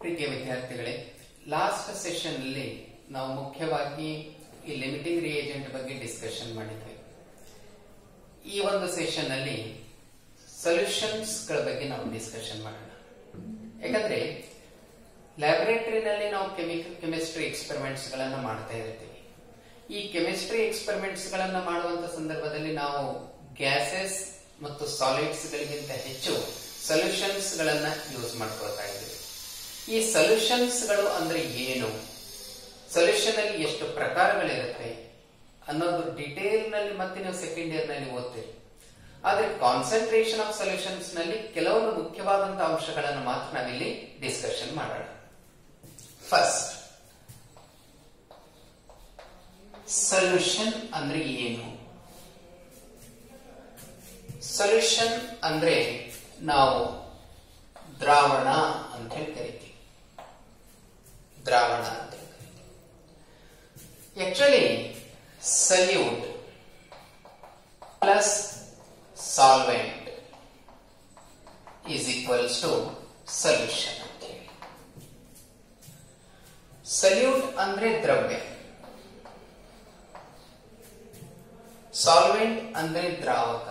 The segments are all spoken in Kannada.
ಪ್ರೀತಿಯ ವಿದ್ಯಾರ್ಥಿಗಳೇ ಲಾಸ್ಟ್ ಸೆಷನ್ ಅಲ್ಲಿ ನಾವು ಮುಖ್ಯವಾಗಿ ಈ ಲಿಮಿಟಿಂಗ್ ರಿಯೇಜೆಂಟ್ ಬಗ್ಗೆ ಡಿಸ್ಕಷನ್ ಮಾಡಿದ್ವಿ ಈ ಒಂದು ಸೆಷನ್ ಅಲ್ಲಿ ಸೊಲ್ಯೂಷನ್ಸ್ ಗಳ ಬಗ್ಗೆ ನಾವು ಡಿಸ್ಕಷನ್ ಮಾಡೋಣ ಯಾಕಂದ್ರೆ ಲ್ಯಾಬೊರೇಟರಿನಲ್ಲಿ ನಾವು ಕೆಮಿಕಲ್ ಕೆಮಿಸ್ಟ್ರಿ ಎಕ್ಸ್ಪೆರಿಮೆಂಟ್ಸ್ ಗಳನ್ನ ಮಾಡ್ತಾ ಇರ್ತೀವಿ ಈ ಕೆಮಿಸ್ಟ್ರಿ ಎಕ್ಸ್ಪೆರಿಮೆಂಟ್ಸ್ ಗಳನ್ನ ಮಾಡುವಂತ ಸಂದರ್ಭದಲ್ಲಿ ನಾವು ಗ್ಯಾಸಸ್ ಮತ್ತು ಸಾಲಿಡ್ಸ್ ಗಳಿಗಿಂತ ಹೆಚ್ಚು ಸೊಲ್ಯೂಷನ್ಸ್ ಗಳನ್ನ ಯೂಸ್ ಮಾಡ್ಕೊಳ್ತಾ ಇದ್ದೀವಿ ಈ ಸೊಲ್ಯೂಷನ್ಸ್ ಗಳು ಅಂದ್ರೆ ಏನು ಸೊಲ್ಯೂಷನ್ ಅಲ್ಲಿ ಎಷ್ಟು ಪ್ರಕಾರಗಳಿರುತ್ತೆ ಅನ್ನೋದು ಡಿಟೇಲ್ ನಲ್ಲಿ ಮತ್ತೆ ನೀವು ಸೆಕೆಂಡ್ ಇಯರ್ ನಲ್ಲಿ ಓದ್ತೀರಿ ಆದ್ರೆ ಕಾನ್ಸಂಟ್ರೇಷನ್ ಆಫ್ ಸೊಲ್ಯೂಷನ್ಸ್ ನಲ್ಲಿ ಕೆಲವೊಂದು ಮುಖ್ಯವಾದಂತಹ ಅಂಶಗಳನ್ನು ಮಾತ್ರ ನಾವಿಲ್ಲಿ ಡಿಸ್ಕಷನ್ ಮಾಡೋಣ ಫಸ್ಟ್ ಸೊಲ್ಯೂಷನ್ ಅಂದ್ರೆ ಏನು ಸೊಲ್ಯೂಷನ್ ಅಂದ್ರೆ ನಾವು ದ್ರಾವಣ ಅಂತ ಹೇಳಿ ಕರಿತೀವಿ ದ್ರಾವಣ ಅಂತ ಹೇಳಿ ಕರಿತೀವಿ actually solute plus solvent is equals to solution ಅಂತ ಹೇಳಿ ಸಲ್ಯೂಟ್ ಅಂದ್ರೆ ದ್ರವ್ಯ ಸಾಲ್ವೆಂಟ್ ಅಂದ್ರೆ ದ್ರಾವಕ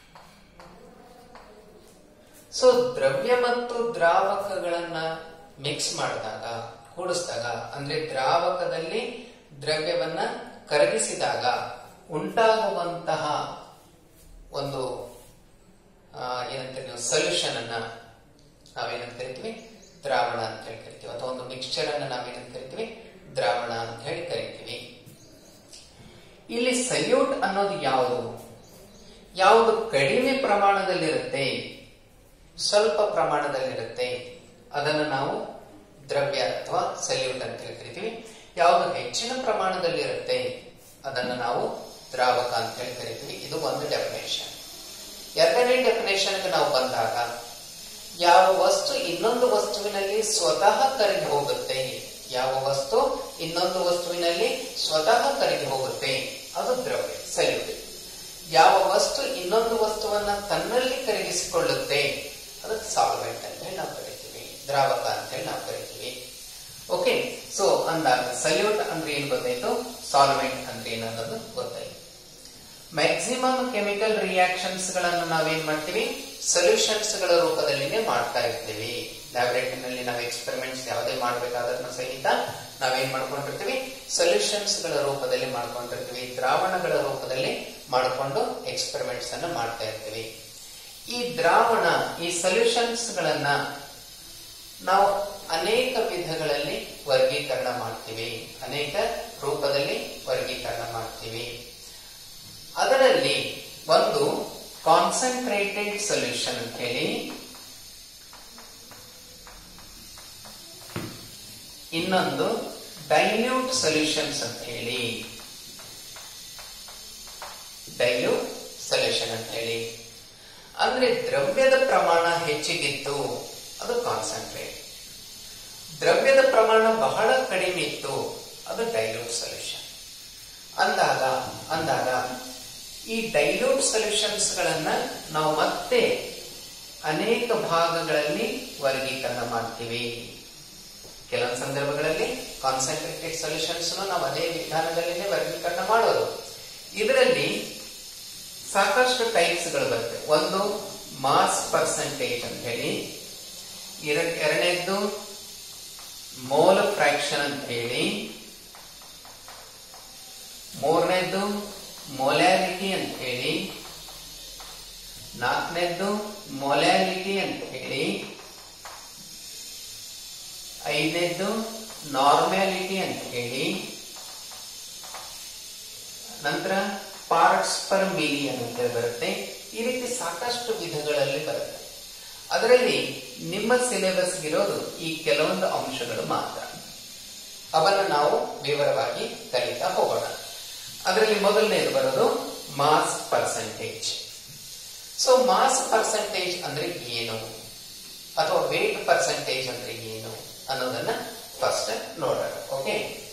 ಸೊ ದ್ರವ್ಯ ಮತ್ತು ದ್ರಾವಕಗಳನ್ನ ಮಿಕ್ಸ್ ಮಾಡಿದಾಗ ಕೂಡಿಸಿದಾಗ ಅಂದ್ರೆ ದ್ರಾವಕದಲ್ಲಿ ದ್ರವ್ಯವನ್ನ ಕರಗಿಸಿದಾಗ ಉಂಟಾಗುವಂತಹ ಒಂದು ಆ, ಏನಂತೀವಿ ನೀವು ಸೊಲ್ಯೂಷನ್ ಅನ್ನ ನಾವೇನಂತ ಕರಿತೀವಿ ದ್ರಾವಣ ಅಂತ ಹೇಳಿ ಕರಿತೀವಿ ಅಥವಾ ಒಂದು ಮಿಕ್ಸ್ಚರ್ ಅನ್ನ ನಾವೇನಂತ ಕರಿತೀವಿ ದ್ರಾವಣ ಅಂತ ಹೇಳಿ ಕರಿತೀವಿ ಇಲ್ಲಿ ಸಲ್ಯೂಟ್ ಅನ್ನೋದು ಯಾವುದು ಯಾವುದು ಕಡಿಮೆ ಪ್ರಮಾಣದಲ್ಲಿರುತ್ತೆ ಸ್ವಲ್ಪ ಪ್ರಮಾಣದಲ್ಲಿರುತ್ತೆ ಅದನ್ನು ನಾವು ದ್ರವ್ಯ ಅಥವಾ ಸಲ್ಯೂಟ್ ಅಂತ ಹೇಳಿ ಕರಿತೀವಿ ಯಾವುದು ಹೆಚ್ಚಿನ ಪ್ರಮಾಣದಲ್ಲಿರುತ್ತೆ ಅದನ್ನು ನಾವು ದ್ರಾವಕ ಅಂತ ಹೇಳಿ ಕರಿತೀವಿ ಇದು ಒಂದು ಡೆಫಿನೇಷನ್ ಎರಡನೇ ಡೆಫಿನೇಷನ್ ನಾವು ಬಂದಾಗ ಯಾವ ವಸ್ತು ಇನ್ನೊಂದು ವಸ್ತುವಿನಲ್ಲಿ ಸ್ವತಃ ಕರಗಿ ಹೋಗುತ್ತೆ ಯಾವ ವಸ್ತು ಇನ್ನೊಂದು ವಸ್ತುವಿನಲ್ಲಿ ಸ್ವತಃ ಕರಗಿ ಹೋಗುತ್ತೆ ಅದು ದ್ರವ್ಯ ಸಲ್ಯೂಟ್ ಯಾವ ವಸ್ತು ಇನ್ನೊಂದು ವಸ್ತುವನ್ನ ತನ್ನಲ್ಲಿ ಕರಗಿಸಿಕೊಳ್ಳುತ್ತೆ ಅದಕ್ಕೆ ಸಾಲ್ವೆಂಟ್ ಅಂತ ಹೇಳಿ ನಾವು ಕರಿತೀವಿ ದ್ರಾವಕ ಅಂತ ಹೇಳಿ ನಾವು ಕರಿತೀವಿ ಓಕೆ ಸೊ ಅಂದಾಗ ಸಲ್ಯೂಟ್ ಅಂದ್ರೆ ಏನ್ ಗೊತ್ತಾಯ್ತು ಸಾಲ್ವೆಂಟ್ ಅಂದ್ರೆ ಏನು ಅನ್ನೋದು ಗೊತ್ತಾಯ್ತು ಮ್ಯಾಕ್ಸಿಮಮ್ ಕೆಮಿಕಲ್ ರಿಯಾಕ್ಷನ್ಸ್ ಗಳನ್ನ ನಾವೇನ್ ಮಾಡ್ತೀವಿ ಸೊಲ್ಯೂಷನ್ಸ್ ಗಳ ರೂಪದಲ್ಲಿನೇ ಮಾಡ್ತಾ ಇರ್ತೀವಿ ಲ್ಯಾಬೊರೇಟರಿನಲ್ಲಿ ನಾವು ಎಕ್ಸ್ಪೆರಿಮೆಂಟ್ಸ್ ಯಾವುದೇ ಮಾಡಬೇಕಾದ್ರೂ ಸಹಿತ ನಾವೇನ್ ಮಾಡ್ಕೊಂಡಿರ್ತೀವಿ ಸೊಲ್ಯೂಷನ್ಸ್ ಗಳ ರೂಪದಲ್ಲಿ ಮಾಡ್ಕೊಂಡಿರ್ತೀವಿ ದ್ರಾವಣಗಳ ರೂಪದಲ್ಲಿ ಮಾಡಿಕೊಂಡು ಎಕ್ಸ್ಪೆರಿಮೆಂಟ್ಸ್ ಅನ್ನ ಮಾಡ್ತಾ ಇರ್ತೀವಿ ಈ ದ್ರಾವಣ ಈ ಸೊಲ್ಯೂಷನ್ಸ್ ಗಳನ್ನ ನಾವು ಅನೇಕ ವಿಧಗಳಲ್ಲಿ ವರ್ಗೀಕರಣ ಮಾಡ್ತೀವಿ ಅನೇಕ ರೂಪದಲ್ಲಿ ವರ್ಗೀಕರಣ ಮಾಡ್ತೀವಿ ಅದರಲ್ಲಿ ಒಂದು ಕಾನ್ಸಂಟ್ರೇಟೆಡ್ ಸೊಲ್ಯೂಷನ್ ಅಂತ ಹೇಳಿ ಇನ್ನೊಂದು ಡೈಲ್ಯೂಟ್ ಸೊಲ್ಯೂಷನ್ಸ್ ಅಂತ ಹೇಳಿ ಡೈಲ್ಯೂಟ್ ಸೊಲ್ಯೂಷನ್ ಅಂತ ಹೇಳಿ ಅಂದ್ರೆ ದ್ರವ್ಯದ ಪ್ರಮಾಣ ಹೆಚ್ಚಿಗಿತ್ತು ಅದು ಕಾನ್ಸಂಟ್ರೇಟ್ ದ್ರವ್ಯದ ಪ್ರಮಾಣ ಬಹಳ ಕಡಿಮೆ ಇತ್ತು ಅದು ಡೈಲ್ಯೂಟ್ ಸೊಲ್ಯೂಷನ್ ಅಂದಾಗ ಅಂದಾಗ ಈ ಡೈಲ್ಯೂಟ್ ಸೊಲ್ಯೂಷನ್ಸ್ ಗಳನ್ನ ನಾವು ಮತ್ತೆ ಅನೇಕ ಭಾಗಗಳಲ್ಲಿ ವರ್ಗೀಕರಣ ಮಾಡ್ತೀವಿ ಕೆಲವೊಂದು ಸಂದರ್ಭಗಳಲ್ಲಿ ಕಾನ್ಸಂಟ್ರೇಟೆಡ್ ಸೊಲ್ಯೂಷನ್ಸ್ ನಾವು ಅದೇ ವಿಧಾನದಲ್ಲಿನೇ ವರ್ಗೀಕರಣ ಮಾಡೋದು ಇದರಲ್ಲಿ ಸಾಕಷ್ಟು ಟೈಪ್ಸ್ ಗಳು ಬರುತ್ತೆ ಒಂದು ಮಾಸ್ ಪರ್ಸೆಂಟೇಜ್ ಅಂತ ಹೇಳಿ ಎರಡ್ ಎರಡನೇದ್ದು ಮೋಲ್ ಫ್ರಾಕ್ಷನ್ ಅಂತ ಹೇಳಿ ಮೂರನೇದ್ದು ಮೊಲ್ಯಾಲಿಟಿ ಅಂತ ಹೇಳಿ ನಾಲ್ಕನೇದ್ದು ಮೊಲ್ಯಾಲಿಟಿ ಅಂತ ಹೇಳಿ ಐದನೇದ್ದು ನಾರ್ಮ್ಯಾಲಿಟಿ ಅಂತ ಹೇಳಿ ನಂತರ ಪಾರ್ಟ್ಸ್ ಪರ್ ಮಿಲಿಯನ್ ಅಂತ ಬರುತ್ತೆ ಈ ರೀತಿ ಸಾಕಷ್ಟು ವಿಧಗಳಲ್ಲಿ ಬರುತ್ತೆ ಅದರಲ್ಲಿ ನಿಮ್ಮ ಸಿಲೆಬಸ್ ಇರೋದು ಈ ಕೆಲವೊಂದು ಅಂಶಗಳು ಮಾತ್ರ ಅವನ್ನ ನಾವು ವಿವರವಾಗಿ ಕಲಿತಾ ಹೋಗೋಣ ಅದರಲ್ಲಿ ಮೊದಲನೇದು ಬರೋದು mass percentage so mass percentage ಅಂದ್ರೆ ಏನು ಅಥವಾ ವೇಟ್ ಪರ್ಸೆಂಟೇಜ್ ಅಂದ್ರೆ ಏನು ಅನ್ನೋದನ್ನ ಫಸ್ಟ್ ನೋಡೋಣ ಓಕೆ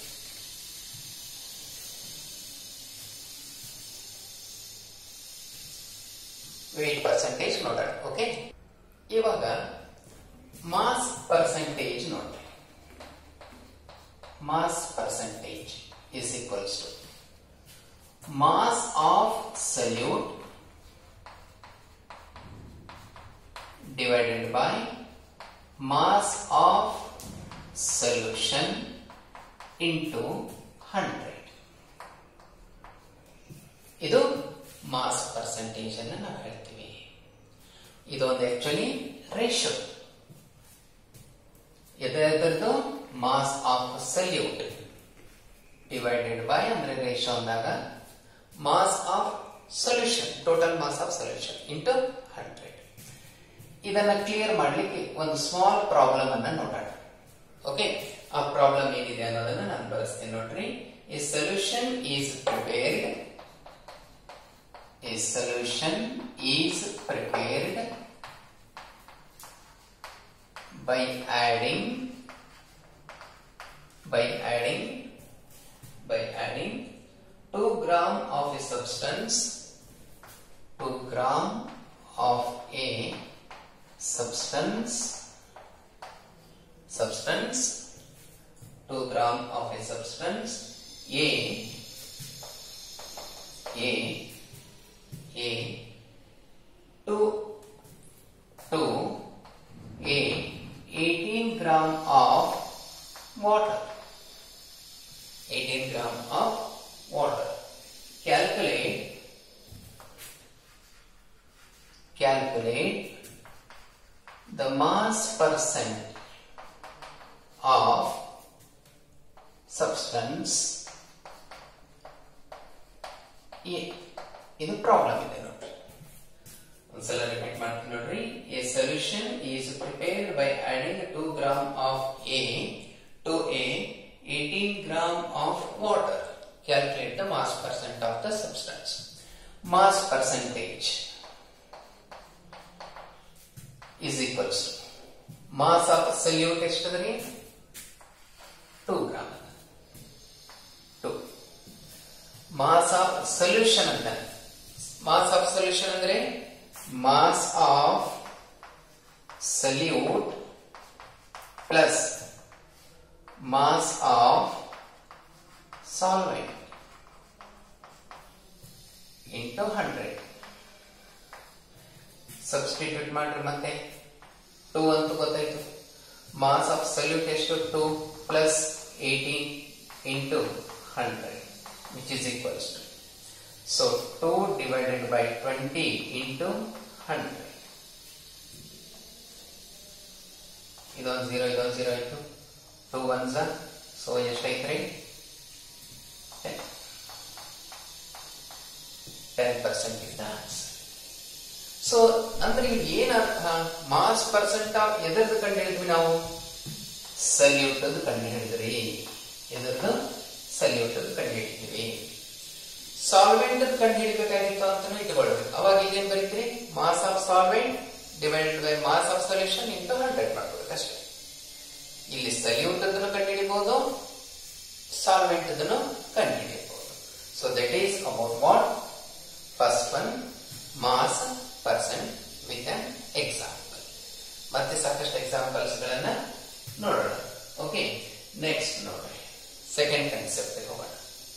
ವೇಟ್ ಪರ್ಸೆಂಟೇಜ್ ನೋಡೋಣ ಓಕೆ ಇವಾಗ ಮಾಸ್ ಪರ್ಸೆಂಟೇಜ್ ನೋಡ್ರಿ mass percentage is equals to mass of solute divided by mass of solution into 100 ಇದು ಮಾಸ್ ಪರ್ಸೆಂಟೇಜ್ ಅನ್ನು ನಾವು ಹೇಳ್ತೀವಿ ಇದೊಂದು ಆಕ್ಚುಲಿ ರೇಷಿಯೋ ಇದರದ್ದು mass of solute divided by ಅಂದ್ರೆ ರೇಷಿಯೋ ಅಂದಾಗ mass of solution total mass of solution into hundred ಇದನ್ನ ಕ್ಲಿಯರ್ ಮಾಡಲಿಕ್ಕೆ ಒಂದು ಸ್ಮಾಲ್ ಪ್ರಾಬ್ಲಮ್ ಅನ್ನ ನೋಡೋಣ ಓಕೆ ಆ ಪ್ರಾಬ್ಲಮ್ ಏನಿದೆ ಅನ್ನೋದನ್ನ ನಾನು ಬರೆಸ್ತೀನಿ ನೋಡ್ರಿ a solution is prepared a solution is prepared by adding by adding by adding 2 gram of a substance 2 gram of a substance substance 2 gram of a substance a a a 2 2 a 18 gram of water 18 gram of water calculate calculate the mass percent of substance A ಇದು ಪ್ರಾಬ್ಲಮ್ ಇದೆ ನೋಡ್ರಿ ಒಂದ್ಸಲ ರಿಪೀಟ್ ಮಾಡ್ತೀನಿ ನೋಡ್ರಿ a solution is prepared by adding two gram of A to a eighteen gram of water calculate the mass percent of the substance mass percentage is equals to mass of solute ಎಷ್ಟದ್ರಿ two gram two mass of solution ಅಂತ ಮಾಸ್ ಆಫ್ ಸೊಲ್ಯೂಷನ್ ಅಂದ್ರೆ mass of solute plus mass of solvent into hundred substitute ಮಾಡ್ರಿ ಮತ್ತೆ ಟೂ ಅಂತ ಗೊತ್ತಾಯ್ತು ಮಾಸ್ ಆಫ್ ಸಲ್ಯೂಟ್ ಎಷ್ಟು two plus eighteen into hundred which is equals to so two divided by twenty into hundred ಇದೊಂದು ಜೀರೋ ಇದೊಂದು ಜೀರೋ ಆಯ್ತು ಟೂ ಒನ್ ಝ ಸೊ ಎಷ್ಟೈತ್ರಿ ten ten percent is the answer so ಅಂದ್ರೆ ಇಲ್ಲಿ ಏನರ್ಥ ಮಾಸ್ ಪರ್ಸೆಂಟ್ ಆಫ್ ಎದರದ್ದು ಕಂಡು ಹಿಡಿದ್ವಿ ನಾವು ಸಲ್ಯೂಟ್ ಕಂಡು ಹಿಡಿದ್ರಿ ಎದರದ್ದು ಸಲ್ಯೂಟ್ ಕಂಡು ಹಿಡಿದ್ವಿ ಸಾಲ್ವೆಂಟ್ ಕಂಡು ಹಿಡಿಬೇಕಾಗಿತ್ತು ಅಂತ ಇಟ್ಕೊಳ್ಬೇಕು ಅವಾಗ ಇದೇನ್ ಬರೀತೀರಿ mass of solvent divided by mass of solution into hundred ಮಾಡ್ಬೇಕು ಅಷ್ಟೇ ಇಲ್ಲಿ ಸಲ್ಯೂಟ್ ಅದನ್ನು ಕಂಡು ಹಿಡಿಬಹುದು ಸಾಲ್ವೆಂಟ್ ಅದನ್ನು ಕಂಡು ಹಿಡಿಯಬಹುದು so that is about what first one mass percent with an example ಮತ್ತೆ ಸಾಕಷ್ಟು ಎಕ್ಸಾಂಪಲ್ಸ್ ಗಳನ್ನ ನೋಡೋಣ ಓಕೆ ನೆಕ್ಸ್ಟ್ ನೋಡ್ರಿ ಸೆಕೆಂಡ್ ಕನ್ಸೆಪ್ಟ್ ಹೋಗೋಣ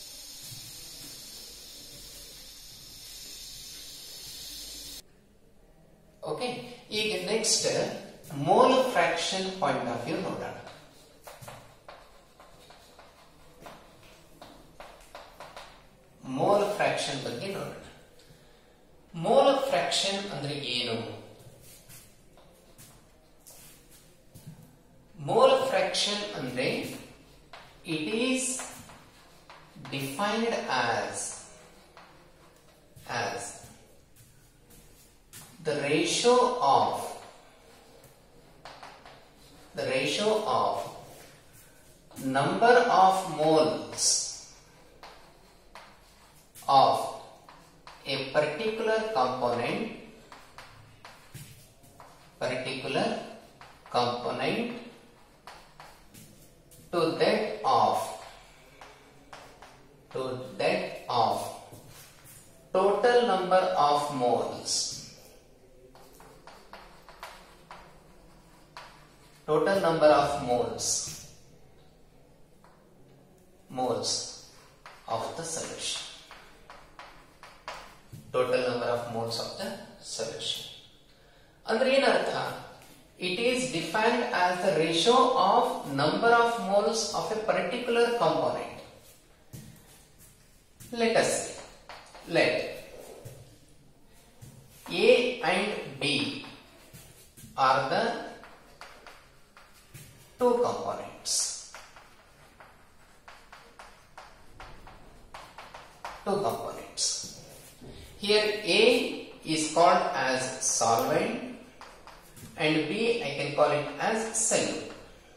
ಓಕೆ ಈಗ next mole fraction point of view ನೋಡೋಣ ಮೋಲ್ ಫ್ರಾಕ್ಷನ್ ಬಗ್ಗೆ ನೋಡೋಣ ಮೋಲ್ ಫ್ರಾಕ್ಷನ್ ಅಂದ್ರೆ ಏನು ಮೋಲ್ ಫ್ರಾಕ್ಷನ್ ಅಂದ್ರೆ it is defined as as the ratio of the ratio of number of moles of a particular component particular component to that of to that of total number of moles total number of moles moles of the solution. Total number of moles of the solution. ಅಂದ್ರೆ ಏನರ್ಥ it is defined as the ratio of number of moles of a particular component let us say, let A and B are the two components. Two components. Here A is called as solvent and B I can call it as solute.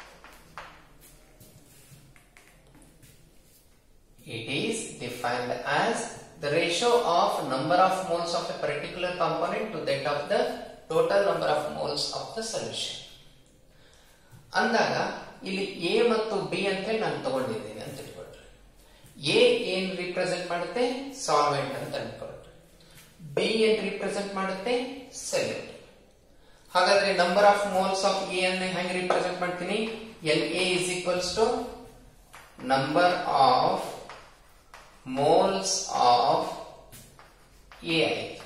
It is defined as the ratio of number of moles of a particular component to that of the total number of moles of the solution. ಅಂದಾಗ ಇಲ್ಲಿ ಎ ಮತ್ತು ಬಿ ಅಂತ ಹೇಳಿ ನಾನು ತಗೊಂಡಿದ್ದೀನಿ ಅಂತ ಇಟ್ಕೊಳ್ರಿ ಎ ಏನ್ ರಿಪ್ರೆಸೆಂಟ್ ಮಾಡುತ್ತೆ ಸಾಲ್ವೆಂಟ್ ಅಂತ ಅನ್ಕೊಳ್ರಿ ಬಿ ಏನ್ ರಿಪ್ರೆಸೆಂಟ್ ಮಾಡುತ್ತೆ ಸೆಲ್ಯೂಟ್ ಹಾಗಾದ್ರೆ number of moles of A ಅನ್ನ ಹೆಂಗೆ ರಿಪ್ರೆಸೆಂಟ್ ಮಾಡ್ತೀನಿ L A is equals to number of moles of A ಆಯಿತು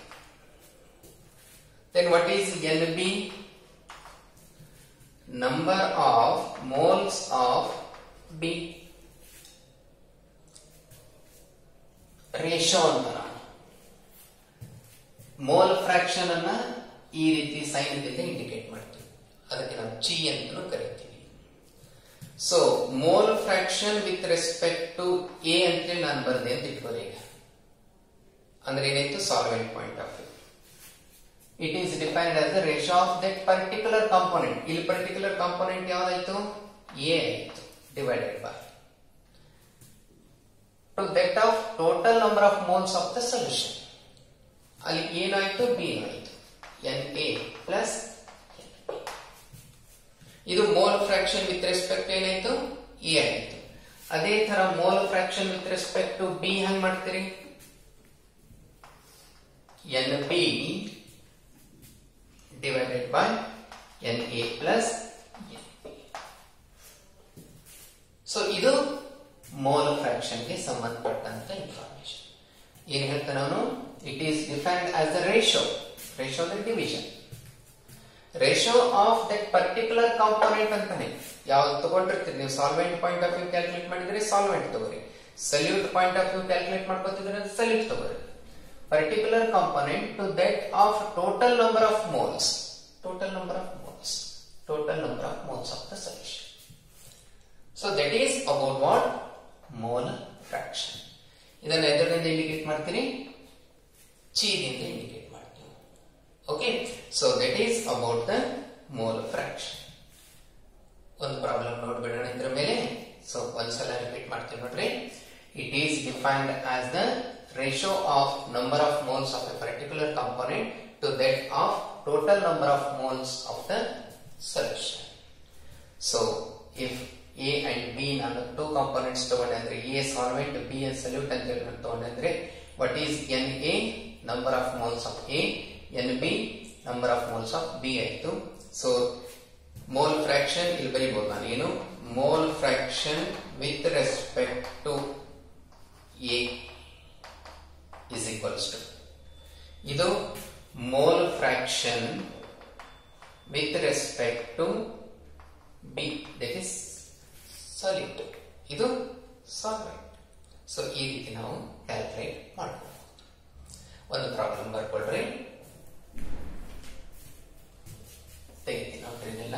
then what is NB number of moles of B ratio ಅಂತ ನಾವು ಮೋಲ್ ಫ್ರಾಕ್ಷನ್ ಅನ್ನ ಈ ರೀತಿ ಸೈನ್ದಿಂದ ಇಂಡಿಕೇಟ್ ಮಾಡ್ತೀವಿ ಅದಕ್ಕೆ ನಾವು ಚಿ ಅಂತಲೂ ಕರಿತೀವಿ so mole fraction with respect to A ಅಂತೇಳಿ ನಾನು ಬರ್ದೆ ಅಂತ ಇಟ್ಕೋರಿ ಈಗ ಅಂದ್ರೆ ಏನಾಯ್ತು solvent point of view it is defined as the ratio of that particular component ಇಲ್ಲಿ ಪರ್ಟಿಕ್ಯುಲರ್ ಕಾಂಪೋನೆಂಟ್ ಯಾವ್ದಾಯ್ತು ಎ ಆಯ್ತು divided by to that of total number of moles of the solution ಅಲ್ಲಿ ಏನಾಯ್ತು ಬಿ ಆಯ್ತು ಎನ್ ಎ ಪ್ಲಸ್ ಇದು ಮೋಲ್ ಫ್ರಾಕ್ಷನ್ ವಿತ್ ರೆಸ್ಪೆಕ್ಟ್ ಏನಾಯ್ತು ಎ ಆಯ್ತು ಅದೇ ತರ mole fraction with respect to B ಹಂಗ್ ಮಾಡ್ತೀರಿ n B divided by n A plus so ಇದು ಮೋಲ್ ಫ್ರಾಕ್ಷನ್ಗೆ ಸಂಬಂಧಪಟ್ಟಂತ ಇನ್ಫಾರ್ಮೇಶನ್ ಏನ್ ಹೇಳ್ತಾನೆ ಅವನು it is defined as the ratio ratio the division ratio of that particular component ಅಂತಾನೆ ಯಾವ್ದು ತಗೊಂಡಿರ್ತೀರಿ ನೀವು solvent point of view calculate ಮಾಡಿದ್ರೆ ಸಾಲ್ವೆಂಟ್ ತಗೋರಿ solute point of view calculate ಮಾಡ್ಕೋತಿದ್ರೆ ಸಲ್ಯೂಟ್ ತಗೋರಿ particular component to that of total number of moles total number of moles total number of moles of the solution so that is about what mole fraction ಇದನ್ನ ಎದುರಿನಿಂದ ಇಂಡಿಕೇಟ್ ಮಾಡ್ತೀನಿ ಚೀದಿಂದ ಇಂಡಿಕೇಟ್ ಮಾಡ್ತೀನಿ okay so that is about the mole fraction ಒಂದು ಪ್ರಾಬ್ಲಮ್ ನೋಡ್ಬಿಡೋಣ ಇದ್ರ ಮೇಲೆ ಸೊ ಒಂದ್ಸಲ ರಿಪೀಟ್ ಮಾಡ್ತೀನಿ ನೋಡ್ರಿ it is defined as the ratio of number of moles of a particular component to that of total number of moles of the solution so if A and B ನಾನು ಟೂ ಕಾಂಪೋನೆಂಟ್ಸ್ ತಗೊಂಡೆ ಅಂದ್ರೆ A solvent B and solute ಅಂತ ಹೇಳಿ ನಾನು ತಗೊಂಡೆ ಅಂದ್ರೆ what is n A number of moles of A n B number of moles of B ಆಯ್ತು ಸೊ ಮೋಲ್ ಫ್ರಾಕ್ಷನ್ ಇಲ್ಲಿ ಬರೀಬಹುದು ನಾನು ಏನು mole fraction with respect to A is equals to ಇದು mole fraction with respect to B that is solid ಇದು ಸಾಲ್ವೆಂಟ್ ಸೊ ಈ ರೀತಿ ನಾವು ಕ್ಯಾಲ್ಕುಲೇಟ್ ಮಾಡಬಹುದು ಒಂದು ಪ್ರಾಬ್ಲಮ್ ಬರ್ಕೊಳ್ರಿ ತೆಗಿತೀನಿ ನೋಡ್ರಿ ಇದೆಲ್ಲ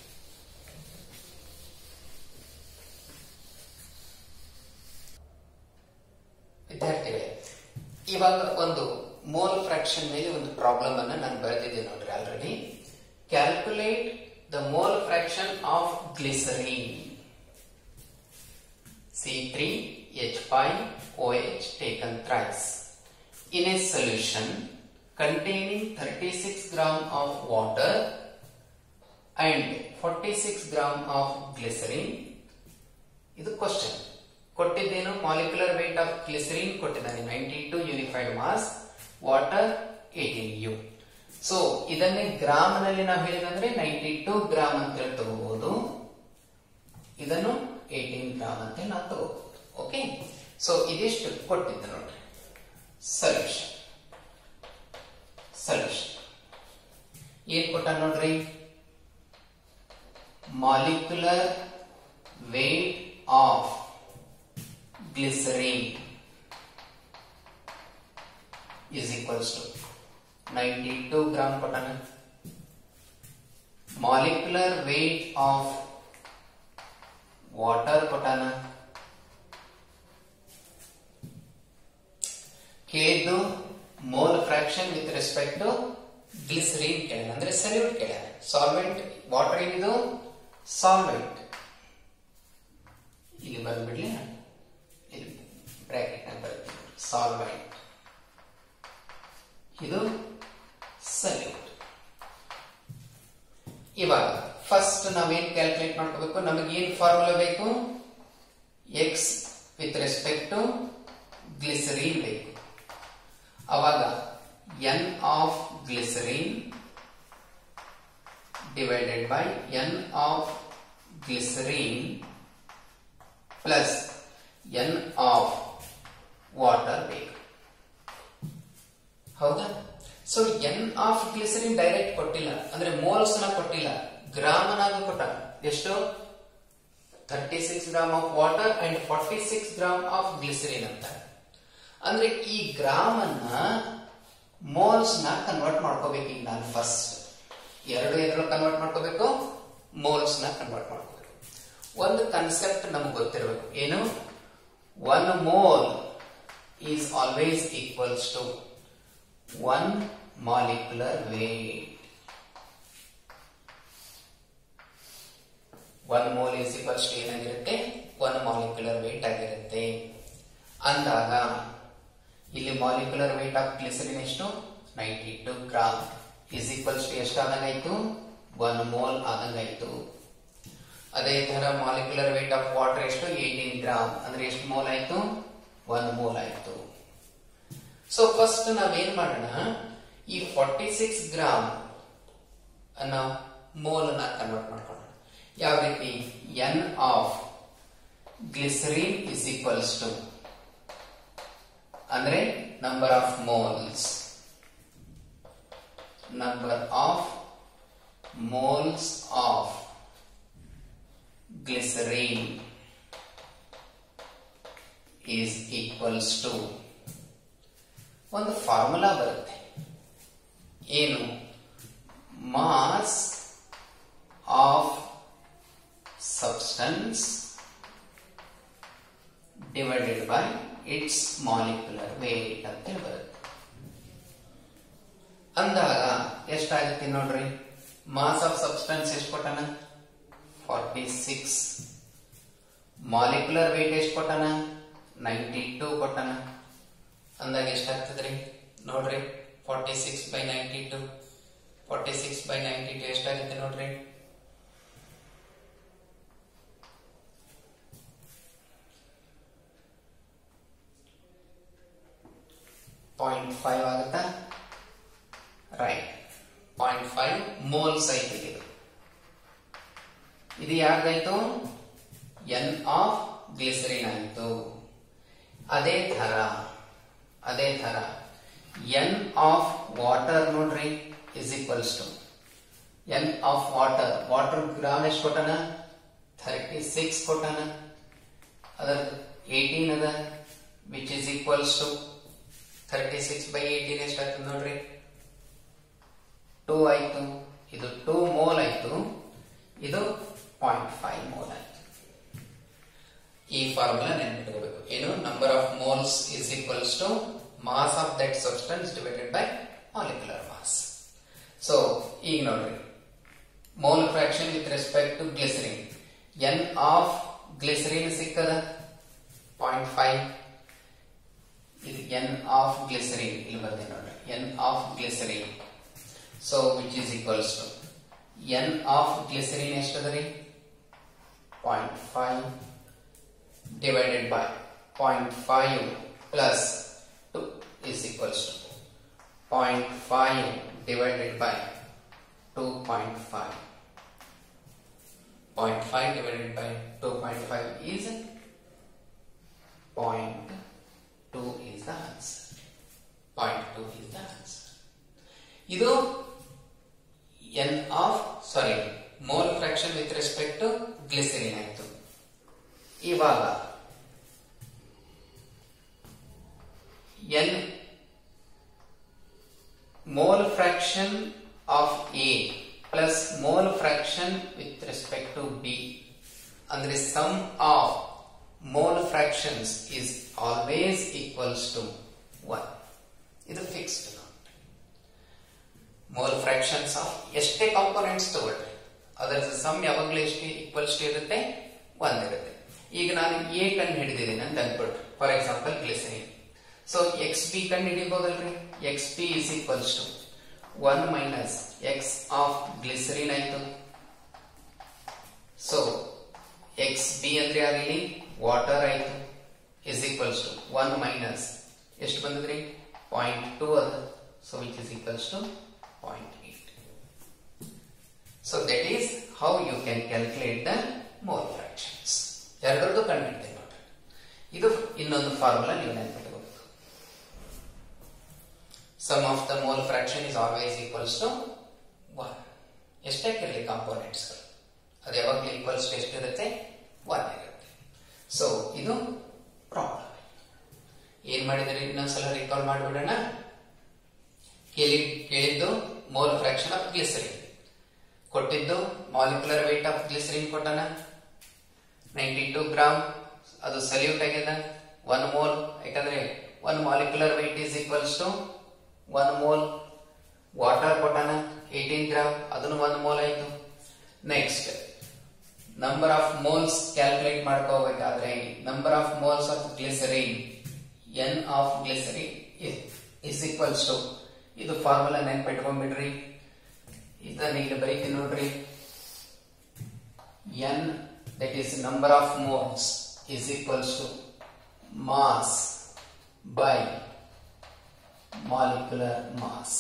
ವಿದ್ಯಾರ್ಥಿಗಳೇ ಇವಾಗ ಒಂದು ಮೋಲ್ ಫ್ರಾಕ್ಷನ್ ಮೇಲೆ ಒಂದು ಪ್ರಾಬ್ಲಮ್ ಅನ್ನ ನಾನು ಬರೆದಿದ್ದೆ ನೋಡ್ರಿ already calculate the mole fraction of glycerin C3H5OH taken thrice in a solution containing 36 gram of water and 46 gram of glycerin ಇದು ಕ್ವಶನ್ ಕೊಟ್ಟಿದ್ದೇನು ಮಾಲಿಕ್ಯುಲರ್ ವೇಟ್ ಆಫ್ ಗ್ಲಿಸರಿನ್ ಕೊಟ್ಟಿದ್ದಾನೆ ninety two unified mass water eighteen u so ಇದನ್ನೇ ಗ್ರಾಮ್ ನಲ್ಲಿ ನಾವು ಹೇಳಿದಂದ್ರೆ ನೈಂಟಿ ಟು ಗ್ರಾಮ್ ಅಂತ ಹೇಳಿ ತಗೋಬಹುದು ಇದನ್ನು ಏಟೀನ್ ಗ್ರಾಮ್ ಅಂತ ನಾವು ತಗೋಬಹುದು ಓಕೆ ಸೊ ಇದಿಷ್ಟು ಕೊಟ್ಟಿದ್ದು ನೋಡ್ರಿ ಸೊಲ್ಯೂಷನ್ ಸೊಲ್ಯೂಷನ್ ಏನ್ ಕೊಟ್ಟ ನೋಡ್ರಿ molecular weight of glycerin is equals to 92 gram ಕೊಟ್ಟಾನ ಮಾಲಿಕ್ಯುಲರ್ ವೇಟ್ ಆಫ್ ವಾಟರ್ ಕೊಟ್ಟಾನ ಕೇದು mole fraction with respect to glycerin ಕೇಳ ಅಂದ್ರೆ ಸಲ್ಯೂಟ್ ಕೇಳ ಸಾಲ್ವೆಂಟ್ ವಾಟರ್ ಏನಿದು ಸಾಲ್ವೆಂಟ್ ಇಲ್ಲಿ ಬಂದ್ಬಿಡ್ಲಿ ಇಲ್ಲಿ ಬ್ರಾಕೆಟ್ ಬರುತ್ತೆ ಸಾಲ್ವೆಂಟ್ ಇದು ಸಲ್ಯೂಟ್ ಇವಾಗ ಫಸ್ಟ್ ನಾವೇನ್ ಕ್ಯಾಲ್ಕುಲೇಟ್ ಮಾಡ್ಕೋಬೇಕು ನಮಗೆ ಏನ್ ಫಾರ್ಮುಲಾ ಬೇಕು X with respect to glycerin ಬೇಕು ಅವಾಗ n of glycerin divided by n of glycerin plus n of water ಬೇಕು ಹೌದಾ so n of glycerin direct ಕೊಟ್ಟಿಲ್ಲ ಅಂದ್ರೆ ಮೋಲ್ಸ್ ನ ಕೊಟ್ಟಿಲ್ಲ ಗ್ರಾಮನಾಗ ಕೊಟ್ಟ ಎಷ್ಟು thirty six gram of water and forty six gram of glycerin ಅಂತ ಅಂದ್ರೆ ಈ ಗ್ರಾಮ್ ಅನ್ನ ಮೋಲ್ಸ್ ನ ಕನ್ವರ್ಟ್ ಮಾಡ್ಕೋಬೇಕು ಈಗ ನಾನು ಫಸ್ಟ್ ಎರಡು ಎದ್ರಲ್ಲಿ ಕನ್ವರ್ಟ್ ಮಾಡ್ಕೋಬೇಕು ಮೋಲ್ಸ್ ನ ಕನ್ವರ್ಟ್ ಮಾಡ್ಕೋಬೇಕು ಒಂದು ಕನ್ಸೆಪ್ಟ್ ನಮ್ಗೆ ಗೊತ್ತಿರಬೇಕು ಏನು one mole is always equals to one molecular weight. One mole is equals to ಏನಾಗಿರುತ್ತೆ ಒನ್ ಮಾಲಿಕ್ಯುಲರ್ ವೇಟ್ ಆಗಿರುತ್ತೆ ಅಂದಾಗ ಇಲ್ಲಿ ಮಾಲಿಕ್ಯುಲರ್ ವೇಟ್ ಆಫ್ ಗ್ಲಿಸರಿನ್ ಎಷ್ಟು ninety two gram is equals to ಎಷ್ಟು ಆದಂಗಾಯ್ತು ಒನ್ ಮೋಲ್ ಆದಂಗಾಯ್ತು ಅದೇ ತರ ಮಾಲಿಕ್ಯುಲರ್ ವೇಟ್ ಆಫ್ ವಾಟರ್ ಎಷ್ಟು ಏಯ್ಟೀನ್ ಗ್ರಾಮ್ ಅಂದ್ರೆ ಎಷ್ಟು ಮೋಲ್ ಆಯ್ತು ಒನ್ ಮೋಲ್ ಆಯ್ತು ಸೊ ಫಸ್ಟ್ ನಾವೇನ್ ಮಾಡೋಣ ಈ ಫಾರ್ಟಿ ಸಿಕ್ಸ್ ಗ್ರಾಮ್ ಅನ್ನ ಮೋಲ್ ನ ಕನ್ವರ್ಟ್ ಮಾಡ್ಕೊಳ್ಳೋಣ ಯಾವ ರೀತಿ n of glycerin is equals to ಅಂದ್ರೆ number of moles number of moles of glycerin is equals to ಒಂದು ಫಾರ್ಮುಲಾ ಬರುತ್ತೆ ಏನು mass of substance divided by its molecular weight ಅಂತ ಬರುತ್ತೆ ಅಂದಾಗ ಎಷ್ಟಾಗುತ್ತೆ ನೋಡ್ರಿ ಮಾಸ್ ಆಫ್ ಸಬ್ಸ್ಟೆನ್ಸ್ ಎಷ್ಟು ಕೊಟ್ಟನ ಫಾರ್ಟಿ ಸಿಕ್ಸ್ ಮಾಲಿಕ್ಯುಲರ್ ವೇಟ್ ಎಷ್ಟು ಕೊಟ್ಟನ ನೈಂಟಿ ಟೂ ಕೊಟ್ಟನ ಅಂದಾಗ ಎಷ್ಟಾಗ್ತದ್ರಿ ನೋಡ್ರಿ forty six by ninety to forty six by ninety two ಎಷ್ಟಾಗುತ್ತೆ ನೋಡ್ರಿ ಪಾಯಿಂಟ್ ಫೈವ್ ಆಗುತ್ತಾ ರೈಟ್ ಪಾಯಿಂಟ್ ಫೈವ್ ಮೋಲ್ಸ್ ಐತಿ ಇದು ಇದು ಯಾರ್ದಾಯ್ತು ಎನ್ ಆಫ್ ಗ್ಲಿಸರಿನ್ ಆಯ್ತು ಅದೇ ತರ ಅದೇ ತರ ಎನ್ ಆಫ್ ವಾಟರ್ ನೋಡ್ರಿ is equals to n of water water gram ಎಷ್ಟು ಕೊಟ್ಟನ ಥರ್ಟಿ ಸಿಕ್ಸ್ ಕೊಟ್ಟನ ಅದರ ಏಯ್ಟೀನ್ ಅದ which is equals to thirty six by eighteen ಎಷ್ಟಾಗ್ತದೆ ನೋಡ್ರಿ ಟೂ ಆಯ್ತು ಇದು ಟೂ ಮೋಲ್ ಆಯ್ತು ಇದು ಪಾಯಿಂಟ್ ಫೈವ್ ಮೋಲ್ ಆಯ್ತು ಈ ಫಾರ್ಮುಲಾ ನೆನ್ಪಿಟ್ಕೋಬೇಕು ಏನು number of moles is equals to mass of that substance divided by molecular mass so ಈಗ ನೋಡ್ರಿ mole fraction with respect to glycerin n of glycerin ಸಿಕ್ಕದ ಪಾಯಿಂಟ್ ಫೈವ್ ಇದು ಎನ್ ಆಫ್ ಗ್ಲಿಸರಿನ್ ಇಲ್ಲಿ ಬರ್ತೀನಿ ನೋಡ್ರಿ n of glycerin so which is equals to n of glycerin ಎಷ್ಟದ ರೀ point five divided by 0.5 plus 2 is equals to 0.5 divided by 2.5. 0.5 divided by 2.5 is point two is the answer point two is the answer ಇದು n of sorry mole fraction with respect to glycerin ಆಯ್ತು ಇವಾಗ n mole fraction of A plus mole fraction with respect to B ಅಂದ್ರೆ sum of mole fractions is always equals to 1 ಇದು ಫಿಕ್ಸ್ಡ್ ಮೋಲ್ ಫ್ರಾಕ್ಷನ್ಸ್ ಆಫ್ ಎಷ್ಟೇ ಕಾಂಪೋನೆಂಟ್ಸ್ ತಗೊಳ್ರಿ ಅದರ ಸಮ್ ಯಾವಾಗಲೂ ಎಷ್ಟು ಈಕ್ವಲ್ಸ್ ಇರುತ್ತೆ ಒಂದ್ ಇರುತ್ತೆ ಈಗ ನಾನು ಎ ಕಂಡು ಹಿಡಿದಿದ್ದೀನಿ ಅಂತ ಅನ್ಕೊಳ್ರಿ for example glycerin so X P ಕಂಡು ಹಿಡಿಬಹುದಲ್ರಿ X P is equals to one minus X of glycerin ಆಯ್ತು ಸೊ ಎಕ್ಸ್ ಬಿ ಅಂದ್ರೆ ಆಗಲಿ ವಾಟರ್ ಆಯ್ತು is equals to one minus ಎಷ್ಟು ಬಂದದ್ರಿ ಪಾಯಿಂಟ್ ಟೂ ಅದ so which is equals to point eight so that is how you can calculate the mole fractions ಎರಡರದ್ದು ಕಂಡುಹಿಡ್ತೇವೆ ನೋಡ್ರಿ ಇದು ಇನ್ನೊಂದು ಫಾರ್ಮುಲಾ ನೀವು ನೆನಪಿಟ್ಕೋಬೇಕು sum of the mole fraction is always equals to one ಎಷ್ಟೇ ಇರಲಿ ಕಾಂಪೋನೆಂಟ್ಸ್ ಅದು ಯಾವಾಗಲೂ ಈಕ್ವಲ್ಸ್ ಟು ಎಷ್ಟಿರುತ್ತೆ ಒನ್ ಇರುತ್ತೆ ಸೊ ಇದು ಪ್ರಾಬ್ಲಮ್ ಏನ್ ಮಾಡಿದರೆ ಇನ್ನೊಂದ್ಸಲ ರಿಕಾಲ್ ಮಾಡಿಬಿಡೋಣ ಕೇಳಿ ಕೇಳಿದ್ದು ಮೋಲ್ ಫ್ರಾಕ್ಷನ್ ಆಫ್ ಗ್ಲಿಸರಿನ್ ಕೊಟ್ಟಿದ್ದು ಮಾಲಿಕ್ಯುಲರ್ ವೇಟ್ ಆಫ್ ಗ್ಲಿಸರಿನ್ ಕೊಟ್ಟಾನ ನೈಂಟಿ ಟೂ ಗ್ರಾಮ್ ಅದು ಸಲ್ಯೂಟ್ ಆಗಿದೆ ಒನ್ ಮೋಲ್ ಯಾಕಂದ್ರೆ one molecular weight is equals to one mole water ಕೊಟ್ಟಾನ ಏಟೀನ್ ಗ್ರಾಮ್ ಅದನ್ನು ಒನ್ ಮೋಲ್ ಆಯ್ತು next number of moles calculate ಮಾಡ್ಕೋಬೇಕಾದ್ರೆ number of moles of glycerin n of glycerin is equals to ಇದು ಫಾರ್ಮುಲಾ ನೆನ್ಪಿಟ್ಕೊಂಡ್ಬಿಡ್ರಿ ಇದನ್ನ ಇಲ್ಲಿ ಬರೀತೀನಿ ನೋಡ್ರಿ n that is number of moles is equals to mass by molecular mass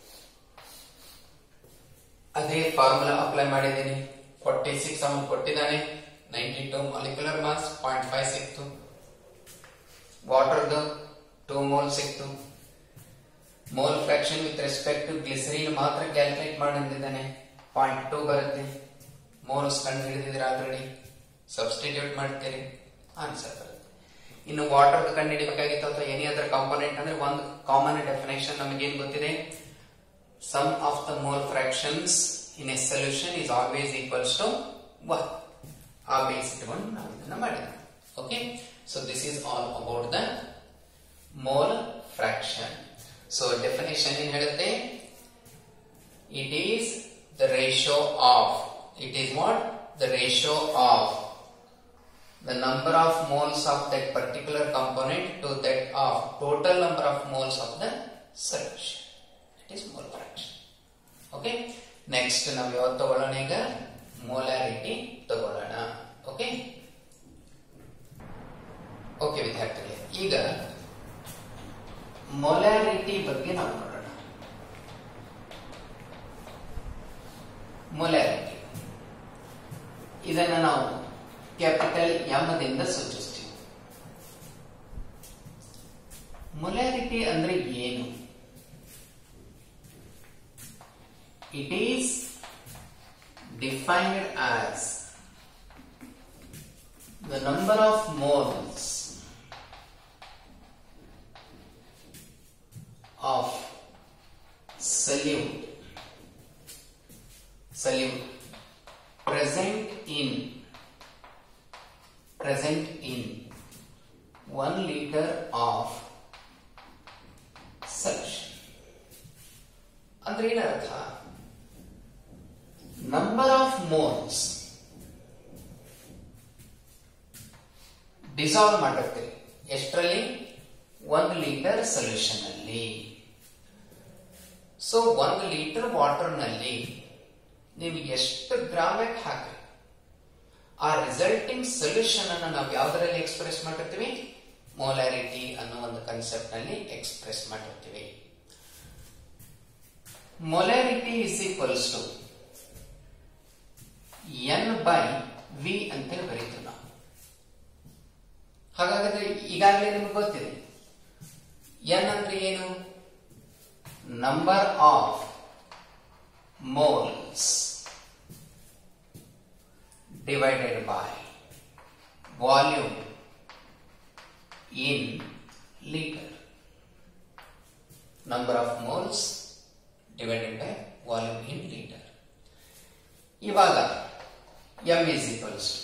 ಅದೇ ಫಾರ್ಮುಲಾ ಅಪ್ಲೈ ಮಾಡಿದ್ದೀನಿ ಫಾರ್ಟಿ ಸಿಕ್ಸ್ ಅವನು ಕೊಟ್ಟಿದ್ದಾನೆ ninety two molecular mass point five ಸಿಕ್ತು ವಾಟರ್ದು ಟೂ ಮೋಲ್ ಸಿಕ್ತು mole fraction with respect to glycerin ಮಾತ್ರ ಕ್ಯಾಲ್ಕುಲೇಟ್ ಮಾಡಿದ್ದಾನೆ ಪಾಯಿಂಟ್ ಟೂ ಬರುತ್ತೆ ಮೋಲ್ಸ್ ಕಂಡು ಹಿಡಿದಿದ್ರೆ ಆಲ್ರೆಡಿ ಸಬ್ಸ್ಟಿಟ್ಯೂಟ್ ಮಾಡ್ತೀರಿ ಆನ್ಸರ್ ಬರುತ್ತೆ ಇನ್ನು ವಾಟರ್ ಕಂಡು ಹಿಡಿಬೇಕಾಗಿತ್ತು ಅಥವಾ ಎನಿ ಅದರ್ ಕಾಂಪೋನೆಂಟ್ ಅಂದ್ರೆ ಒಂದು ಕಾಮನ್ ಡೆಫಿನೇಷನ್ ನಮಗೇನು ಗೊತ್ತಿದೆ sum of the mole fractions in a solution is always equals to one ಆ ಬೇಸ್ ಇಟ್ಕೊಂಡು ನಾವು ಇದನ್ನ ಮಾಡಿದ್ವಿ okay so this is all about the mole fraction so definition ಏನ್ ಹೇಳುತ್ತೆ it is the ratio of it is what the ratio of the number of moles of that particular component to that of total number of moles of the solution. It is mole fraction. Okay. Next ನಾವು ಯಾವತ್ತು ತಗೊಳ್ಳೋಣ ಈಗ ಮೋಲಾರಿಟಿ ತಗೊಳ್ಳೋಣ ಓಕೆ ಓಕೆ ವಿದ್ಯಾರ್ಥಿಗಳೇ ಈಗ ಮೊಲಾರಿಟಿ ಬಗ್ಗೆ ನಾವು ನೋಡೋಣ ಮೊಲಾರಿಟಿ ಇದನ್ನ ನಾವು ಕ್ಯಾಪಿಟಲ್ ದಿಂದ ಸೂಚಿಸ್ತೀವಿ ಮೊಲಾರಿಟಿ ಅಂದ್ರೆ ಏನು it is defined as the number of moles of solute solute present in present in 1 liter of solution ಅಂದ್ರೆ ಏನರ್ಥ ನಂಬರ್ ಆಫ್ ಮೋಲ್ಸ್ ಡಿಸಾಲ್ವ್ ಮಾಡಿರ್ತೀರಿ ಎಷ್ಟರಲ್ಲಿ ಒಂದು ಲೀಟರ್ ಸೊಲ್ಯೂಷನ್ ಅಲ್ಲಿ ಸೊ ಒಂದು ಲೀಟರ್ ವಾಟರ್ ನಲ್ಲಿ ನೀವು ಎಷ್ಟು ಗ್ರಾಮ್ ಹಾಕಿ ಆ ರಿಸಲ್ಟಿಂಗ್ ಸೊಲ್ಯೂಷನ್ ಅನ್ನು ನಾವು ಯಾವ್ದರಲ್ಲಿ ಎಕ್ಸ್ಪ್ರೆಸ್ ಮಾಡಿರ್ತೀವಿ ಮೋಲಾರಿಟಿ ಅನ್ನೋ ಒಂದು ಕನ್ಸೆಪ್ಟ್ ನಲ್ಲಿ ಎಕ್ಸ್ಪ್ರೆಸ್ ಮಾಡಿರ್ತೀವಿ molarity is equals to n by V ಅಂತೇಳಿ ಬರೀತೀವಿ ನಾವು ಹಾಗಾದ್ರೆ ಈಗಾಗಲೇ ನಿಮ್ಗೆ ಗೊತ್ತಿದೆ ಎನ್ ಅಂದ್ರೆ ಏನು number of moles divided by volume in liter. Number of moles divided by volume in liter. ಇವಾಗ m is equals to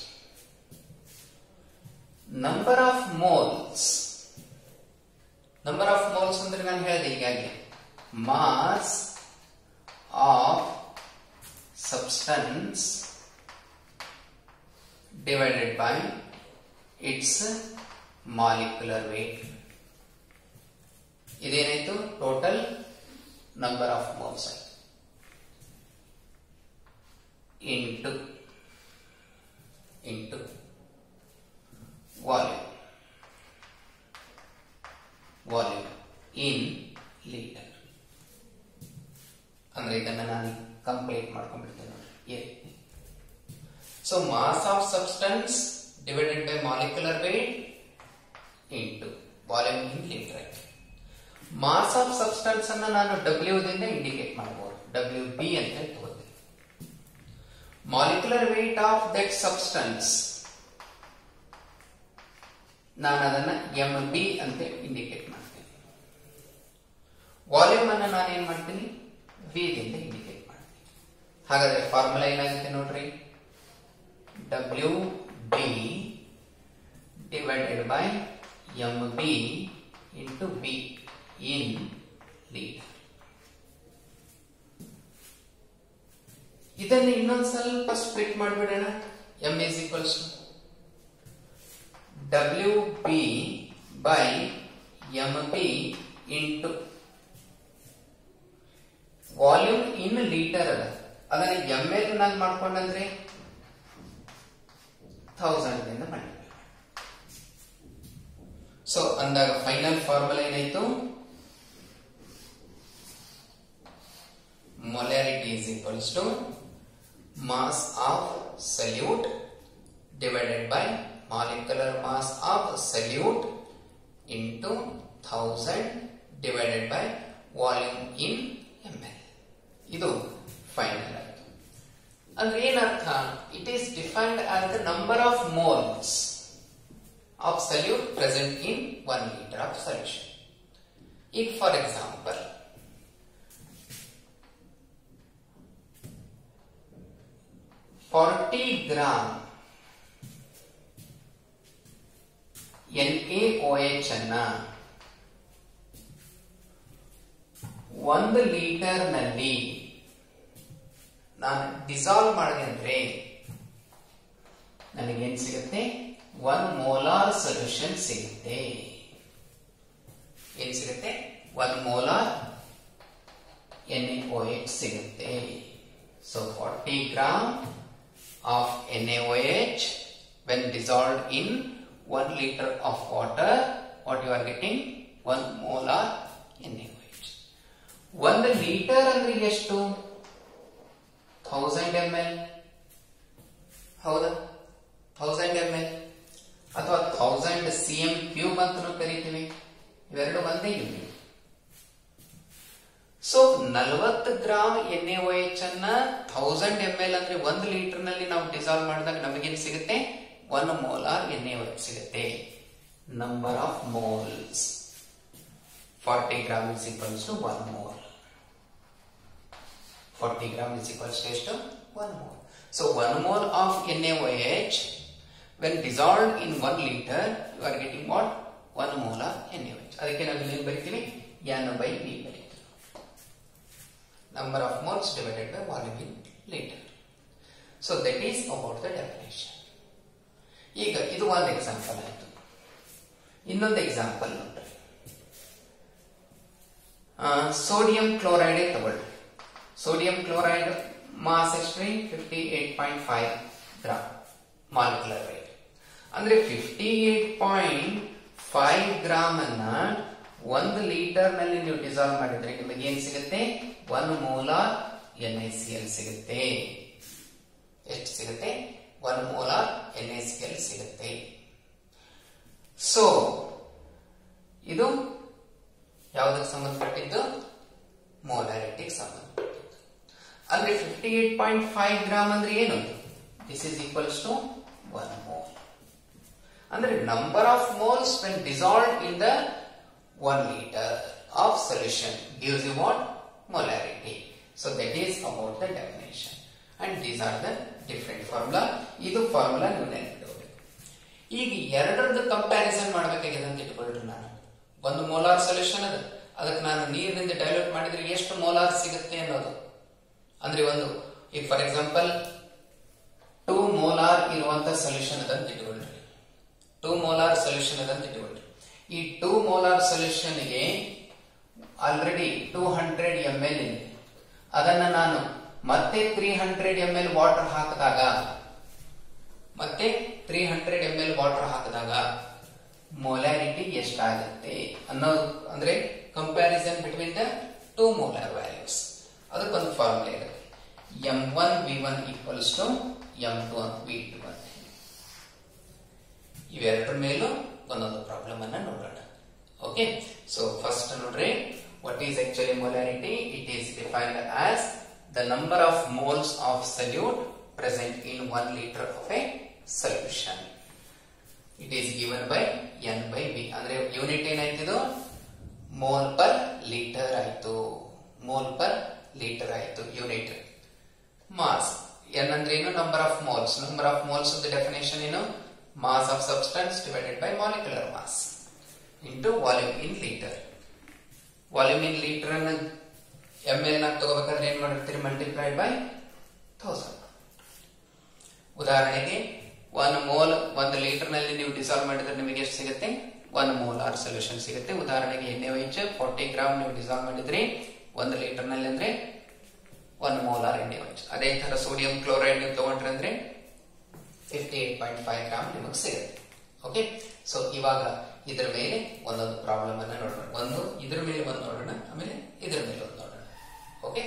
number of moles number of moles ಅಂದ್ರೆ ನಾನು ಹೇಳಿದೆ ಈಗಾಗಲೇ mass of substance divided by its molecular weight ಇದೇನಾಯ್ತು ಟೋಟಲ್ ನಂಬರ್ ಆಫ್ ಮೋಲ್ಸ್ ಆಯ್ತು into into volume volume in litre ಅಂದ್ರೆ ಇದನ್ನ ನಾನು ಕಂಪ್ಲೀಟ್ ಮಾಡ್ಕೊಂಡ್ಬಿಡ್ತೇನೆ ನೋಡಿ so mass of substance divided by molecular weight into volume in litre mass of substance ಅನ್ನ ನಾನು ಡಬ್ಲ್ಯೂ ದಿಂದ ಇಂಡಿಕೇಟ್ ಮಾಡಬಹುದು ಡಬ್ಲ್ಯೂ ಬಿ ಅಂತ ತಗೋತೀನಿ molecular weight of that substance ನಾನು ಅದನ್ನ ಎಂ ಬಿ ಅಂತ ಇಂಡಿಕೇಟ್ ಮಾಡ್ತೀನಿ ವಾಲ್ಯೂಮ್ ಅನ್ನ ನಾನು ಏನ್ ಮಾಡ್ತೀನಿ ಬಿ ದಿಂದ ಇಂಡಿಕೇಟ್ ಮಾಡ್ತೀನಿ ಹಾಗಾದ್ರೆ ಫಾರ್ಮುಲಾ ಏನಾಗುತ್ತೆ ನೋಡ್ರಿ W B divided by M B into B in litre ಇದನ್ನು ಇನ್ನೊಂದು ಸ್ವಲ್ಪ ಸ್ಪ್ಲಿಟ್ ಮಾಡಿಬಿಡೋಣ M is equals W B by M B into volume in litre ಅದ ಅದನ್ನ ಎಂ ಎಲ್ ನಾಗ ಮಾಡ್ಕೊಂಡಂದ್ರೆ ಥೌಸಂಡ್ ದಿಂದ ಮಾಡಿ ಸೊ ಅಂದಾಗ ಫೈನಲ್ ಫಾರ್ಮುಲಾ ಏನಾಯ್ತು molarity is equals to mass of solute divided by molecular mass of solute into 1000 divided by volume in ml ಇದು ಫೈನಲ್ ಆಯ್ತು ಅಂದ್ರೆ ಏನರ್ಥ it is defined as the number of moles of solute present in one litre of solution ಈಗ for example forty gram N A O H ಅನ್ನ ಒಂದು ಲೀಟರ್ ನಲ್ಲಿ ನಾನು ಡಿಸಾಲ್ವ್ ಮಾಡಿದೆ ಅಂದ್ರೆ ನನಗೇನ್ ಸಿಗುತ್ತೆ ಒನ್ ಮೋಲಾರ್ ಸೊಲ್ಯೂಷನ್ ಸಿಗುತ್ತೆ ಏನ್ ಸಿಗುತ್ತೆ one molar N O H ಸಿಗುತ್ತೆ so forty gram of N O H when dissolved in one litre of water what you are getting one molar N O H ಒಂದು ಲೀಟರ್ ಅಂದ್ರೆ ಎಷ್ಟು ಥೌಸಂಡ್ ಎಂ ಎಲ್ ಹೌದಾ ಥೌಸಂಡ್ ಎಂ ಎಲ್ ಅಥವಾ ಥೌಸಂಡ್ ಸಿ ಎಂ ಕ್ಯೂಬ್ ಅಂತ ಕರಿತೀವಿ ಇವೆರಡು ಒಂದೇ ಯೂನಿಟ್ ಸೊ ನಲವತ್ತು ಗ್ರಾಮ್ ಎನ್ ಎ ಎಚ್ ಅನ್ನ ಥೌಸಂಡ್ ಎಂ ಎಲ್ ಅಂದ್ರೆ ಒಂದು ಲೀಟರ್ ನಲ್ಲಿ ನಾವು ಡಿಸಾಲ್ವ್ ಮಾಡಿದಾಗ ನಮಗೇನು ಸಿಗುತ್ತೆ one molar N A H ಸಿಗುತ್ತೆ number of moles forty gram is equals to one mole forty gram is equals to ಎಷ್ಟು one mole so one mole of N A H when dissolved in one litre you are getting what one molar N A H ಅದಕ್ಕೆ ನಾವು ಏನು ಬರಿತೀವಿ ಎನ್ ಬೈ ಬಿ ಬರೀತೀವಿ number of moles divided by volume in liter. So that is about the definition. ಈಗ ಇದು ಒಂದು ಎಕ್ಸಾಂಪಲ್ ಆಯ್ತು ಇನ್ನೊಂದು ಎಕ್ಸಾಂಪಲ್ ನೋಡ್ರಿ ಸೋಡಿಯಂ ಕ್ಲೋರೈಡ್ ತಗೊಳ್ಳಿ ಸೋಡಿಯಂ ಕ್ಲೋರೈಡ್ ಮಾಸ್ ಎಷ್ಟ್ರಿ fifty eight point five gram molecular weight ಅಂದ್ರೆ fifty eight point five gram ಅನ್ನ ಒಂದು ಲೀಟರ್ ನಲ್ಲಿ ನೀವು ಡಿಸಾಲ್ವ್ ಮಾಡಿದ್ರೆ ನಿಮಗೆ ಏನ್ ಸಿಗುತ್ತೆ one molar N I C L ಸಿಗುತ್ತೆ ಎಷ್ಟು ಸಿಗುತ್ತೆ one molar N I C L ಸಿಗುತ್ತೆ ಸೊ ಇದು ಯಾವುದಕ್ಕೆ ಸಂಬಂಧಪಟ್ಟಿದ್ದು ಮೋಲಾರಿಟಿಗೆ ಸಂಬಂಧಪಟ್ಟಿದ್ದು ಅಂದ್ರೆ fifty eight point five gram ಅಂದ್ರೆ ಏನು this is equals to one mole ಅಂದ್ರೆ number of moles when dissolve in the one litre of solution gives you what molarity so that is about the definition and these are the different formula ಇದು ಫಾರ್ಮುಲಾ ನೀವು ನೆನಪಿಡಬೇಕು ಈಗ ಎರಡರದ್ದು ಕಂಪ್ಯಾರಿಸನ್ ಮಾಡಬೇಕಾಗಿದೆ ಅಂತ ಇಟ್ಕೊಳ್ರಿ ನಾನು ಒಂದು ಮೋಲಾರ್ ಸೊಲ್ಯೂಷನ್ ಅದ ಅದಕ್ಕೆ ನಾನು ನೀರಿನಿಂದ ಡೈಲ್ಯೂಟ್ ಮಾಡಿದ್ರೆ ಎಷ್ಟು ಮೋಲಾರ್ ಸಿಗುತ್ತೆ ಅನ್ನೋದು ಅಂದ್ರೆ ಒಂದು ಈಗ ಫಾರ್ ಎಕ್ಸಾಂಪಲ್ ಟೂ ಮೋಲಾರ್ ಇರುವಂತ ಸೊಲ್ಯೂಷನ್ ಅದ ಅಂತ ಇಟ್ಕೊಳ್ರಿ ಟೂ ಮೋಲಾರ್ ಸೊಲ್ಯೂಷನ್ ಅದ ಅಂತ ಇಟ್ಕೊಳ್ರಿ ಈ ಟೂ ಮೋಲಾರ್ ಸೊಲ್ಯೂಷನ್ಗೆ already two hundred M L ಇದೆ ಅದನ್ನ ನಾನು ಮತ್ತೆ three hundred M L water ಹಾಕಿದಾಗ ಮತ್ತೆ three hundred M L water ಹಾಕಿದಾಗ ಮೊಲಾರಿಟಿ ಎಷ್ಟಾಗುತ್ತೆ ಅನ್ನೋದು ಅಂದ್ರೆ comparison between the two molar values ಅದಕ್ಕೊಂದು ಫಾರ್ಮುಲಾ ಇದೆ M one V one equals to M two V two ಅಂತ ಇವೆರಡರ ಮೇಲೂ ಒಂದೊಂದು ಪ್ರಾಬ್ಲಮ್ ಅನ್ನ ನೋಡೋಣ ಓಕೆ ಸೊ ಫಸ್ಟ್ ನೋಡ್ರಿ what is actually molarity it is defined as the number of moles of solute present in 1 liter of a solution it is given by n by v ಅಂದ್ರೆ ಯೂನಿಟ್ ಏನಾಯ್ತಿದು ಮೋಲ್ ಪರ್ ಲೀಟರ್ ಆಯ್ತು ಮೋಲ್ ಪರ್ ಲೀಟರ್ ಆಯ್ತು ಯೂನಿಟ್ ಮಾಸ್ ಎನ್ ಅಂದ್ರೆ ಏನು number of moles number of moles definition ಏನು mass of substance divided by molecular mass into volume in litre volume in litre ಅನ್ನ ಎಂ ಎಲ್ ನಾಗ ತಗೋಬೇಕಾದ್ರೆ ಏನ್ ಮಾಡಿರ್ತೀರಿ ಮಲ್ಟಿಪ್ಲೈಡ್ ಬೈ ಥೌಸಂಡ್ ಉದಾಹರಣೆಗೆ ಒನ್ ಮೋಲ್ ಒಂದು ಲೀಟರ್ ನಲ್ಲಿ ನೀವು ಡಿಸಾಲ್ವ್ ಮಾಡಿದ್ರೆ ನಿಮಗೆ ಎಷ್ಟು ಸಿಗುತ್ತೆ ಒನ್ ಮೋಲ್ ಆರ್ ಸೊಲ್ಯೂಷನ್ ಸಿಗುತ್ತೆ ಉದಾಹರಣೆಗೆ ಎಣ್ಣೆ ವೈಚ್ ಫೋರ್ಟಿ ಗ್ರಾಮ್ ನೀವು ಡಿಸಾಲ್ವ್ ಮಾಡಿದ್ರಿ ಒಂದು ಲೀಟರ್ ನಲ್ಲಿ ಅಂದ್ರೆ ಒನ್ ಮೋಲ್ ಆರ್ ಎಣ್ಣೆ ವೈಚ್ ಅದೇ ತರ ಸೋಡಿಯಂ ಕ್ಲೋರೈಡ್ ನೀವು ತಗೊಂಡ್ರೆ ಅಂದ್ರೆ fifty eight point five gram ನಿಮಗೆ ಸಿಗುತ್ತೆ ಓಕೆ ಸೊ ಇವಾಗ ಇದರ ಮೇಲೆ ಒಂದೊಂದು ಪ್ರಾಬ್ಲಮ್ ಅನ್ನ ನೋಡೋಣ ಒಂದು ಇದ್ರ ಮೇಲೆ ಒಂದು ನೋಡೋಣ ಆಮೇಲೆ ಇದ್ರ ಮೇಲೆ ಒಂದು ನೋಡೋಣ ಓಕೆ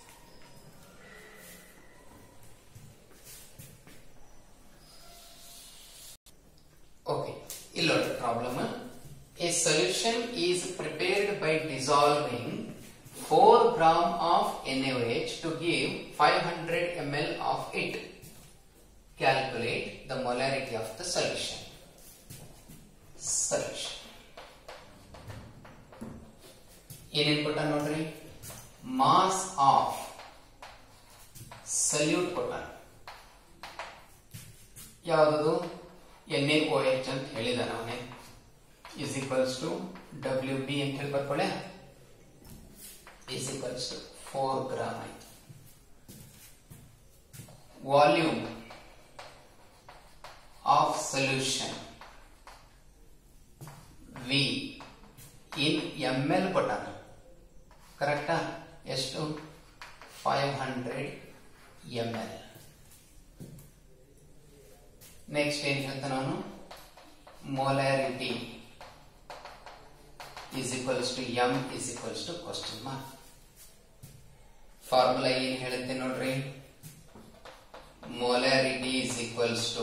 ಓಕೆ ಇಲ್ಲಿ ನೋಡಿ problem a solution is prepared by dissolving 4 gram of NaOH to give 500 ml of it. Calculate the molarity of the solution. Solution. ಏನೇನ್ ಕೊಟ್ಟ ನೋಡ್ರಿ ಮಾಸ್ ಆಫ್ ಸಲ್ಯೂಟ್ ಕೊಟ್ಟ ಯಾವುದು ಎನ್ ಎ ಓ ಎಚ್ ಅಂತ ಹೇಳಿದ ಅವನೇ is equals to W B ಅಂತ ಹೇಳಿ ಬರ್ಕೊಳ್ಳೆ is equals to 4 gram ಆಯ್ತು volume of solution V in M L ಕೊಟ್ಟಾನ ಕರೆಕ್ಟಾ ಎಷ್ಟು five hundred M L next ಏನ್ ಹೇಳ್ತಾನ ಅವನು molarity is equals to m is equals to question mark formula ಏನ್ ಹೇಳುತ್ತೆ ನೋಡ್ರಿ molarity is equals to